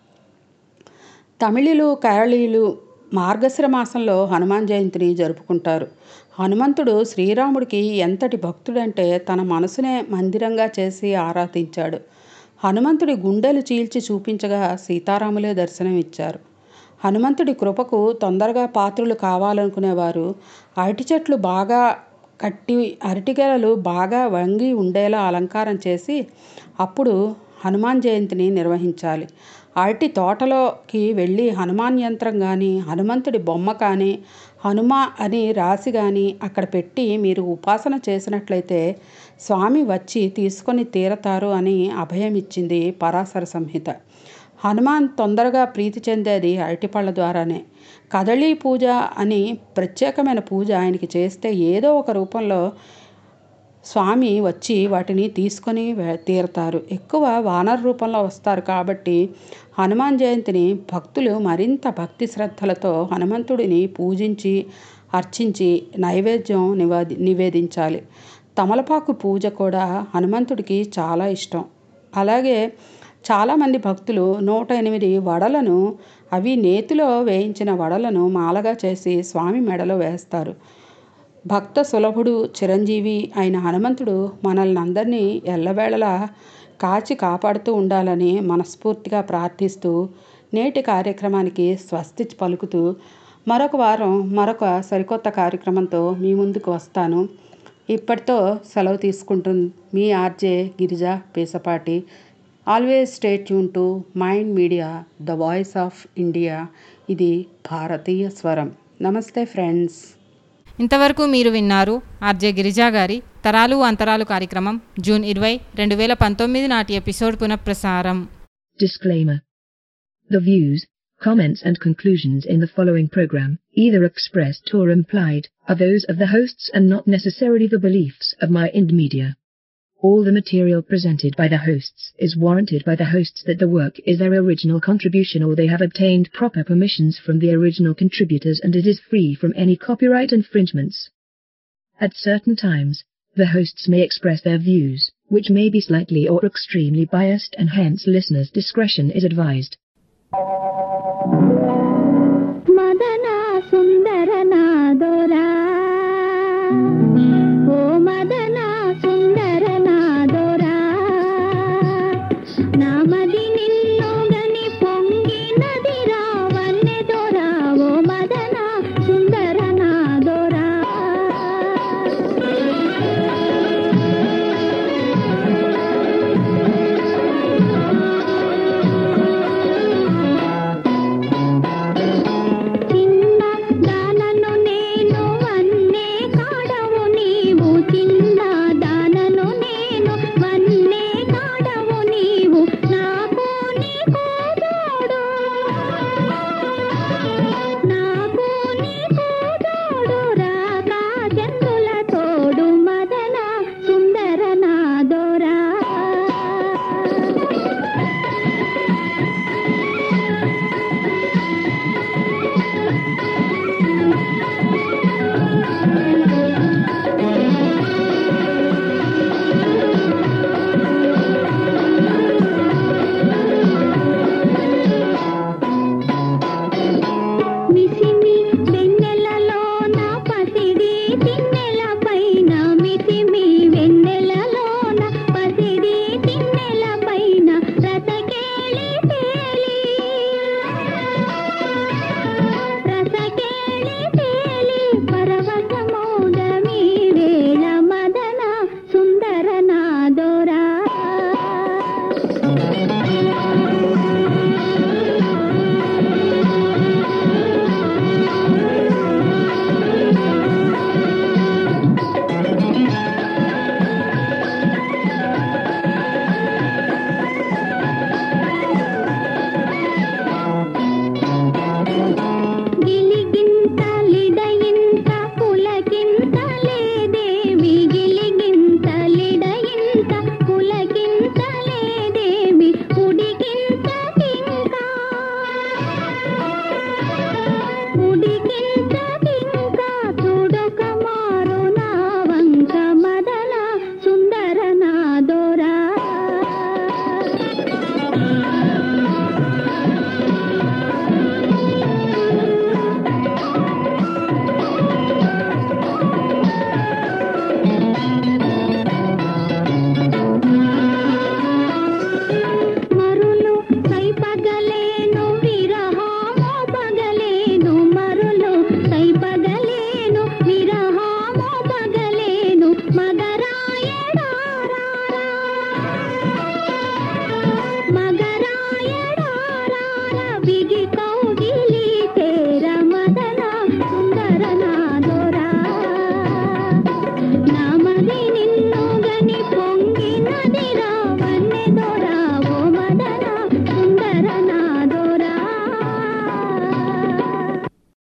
తమిళులు కేరళీయులు మార్గశిర మాసంలో హనుమాన్ జయంతిని జరుపుకుంటారు హనుమంతుడు శ్రీరాముడికి ఎంతటి భక్తుడంటే తన మనసునే మందిరంగా చేసి ఆరాధించాడు హనుమంతుడి గుండెలు చీల్చి చూపించగా సీతారాములే దర్శనమిచ్చారు హనుమంతుడి కృపకు తొందరగా పాత్రులు కావాలనుకునేవారు అరటి చెట్లు బాగా కట్టి అరటిగెలలు బాగా వంగి ఉండేలా అలంకారం చేసి అప్పుడు హనుమాన్ జయంతిని నిర్వహించాలి అరటి తోటలోకి వెళ్ళి హనుమాన్ యంత్రం కానీ హనుమంతుడి బొమ్మ కానీ హనుమ అని రాసి కానీ అక్కడ పెట్టి మీరు ఉపాసన చేసినట్లయితే స్వామి వచ్చి తీసుకొని తీరతారు అని అభయం ఇచ్చింది పరాశర సంహిత హనుమాన్ తొందరగా ప్రీతి చెందేది అరటిపళ్ళ ద్వారానే కదళీ పూజ అని ప్రత్యేకమైన పూజ ఆయనకి చేస్తే ఏదో ఒక రూపంలో స్వామి వచ్చి వాటిని తీసుకొని వే- తీరతారు ఎక్కువ వానర రూపంలో వస్తారు కాబట్టి హనుమాన్ జయంతిని భక్తులు మరింత భక్తి శ్రద్ధలతో హనుమంతుడిని పూజించి అర్చించి నైవేద్యం నివాది నివేదించాలి తమలపాకు పూజ కూడా హనుమంతుడికి చాలా ఇష్టం అలాగే చాలామంది భక్తులు నూట ఎనిమిది వడలను అవి నేతిలో వేయించిన వడలను మాలగా చేసి స్వామి మెడలో వేస్తారు భక్త సులభుడు చిరంజీవి అయిన హనుమంతుడు మనల్ని అందరినీ ఎల్లవేళలా కాచి కాపాడుతూ ఉండాలని మనస్ఫూర్తిగా ప్రార్థిస్తూ నేటి కార్యక్రమానికి స్వస్తి పలుకుతూ మరొక వారం మరొక సరికొత్త కార్యక్రమంతో మీ ముందుకు వస్తాను ఇప్పటితో సెలవు తీసుకుంటుంది మీ RJ Girija Pesapati always stay tune to Mind Media the voice of India ఇది భారతీయ స్వరం నమస్తే ఫ్రెండ్స్ ఇంతవరకు మీరు విన్నారు ఆర్జే గిరిజా గారి తరాలు అంతరాలు కార్యక్రమం జూన్ ఇరవై రెండు వేల పంతొమ్మిది నాటి ఎపిసోడ్ పునఃప్రసారం Disclaimer. The views, comments and conclusions in the following program, either expressed or implied, are those of the hosts and not necessarily the beliefs of my Ind Media. All the material presented by the hosts is warranted by the hosts that the work is their original contribution or they have obtained proper permissions from the original contributors and it is free from any copyright infringements. At certain times, the hosts may express their views, which may be slightly or extremely biased and hence listeners' discretion is advised.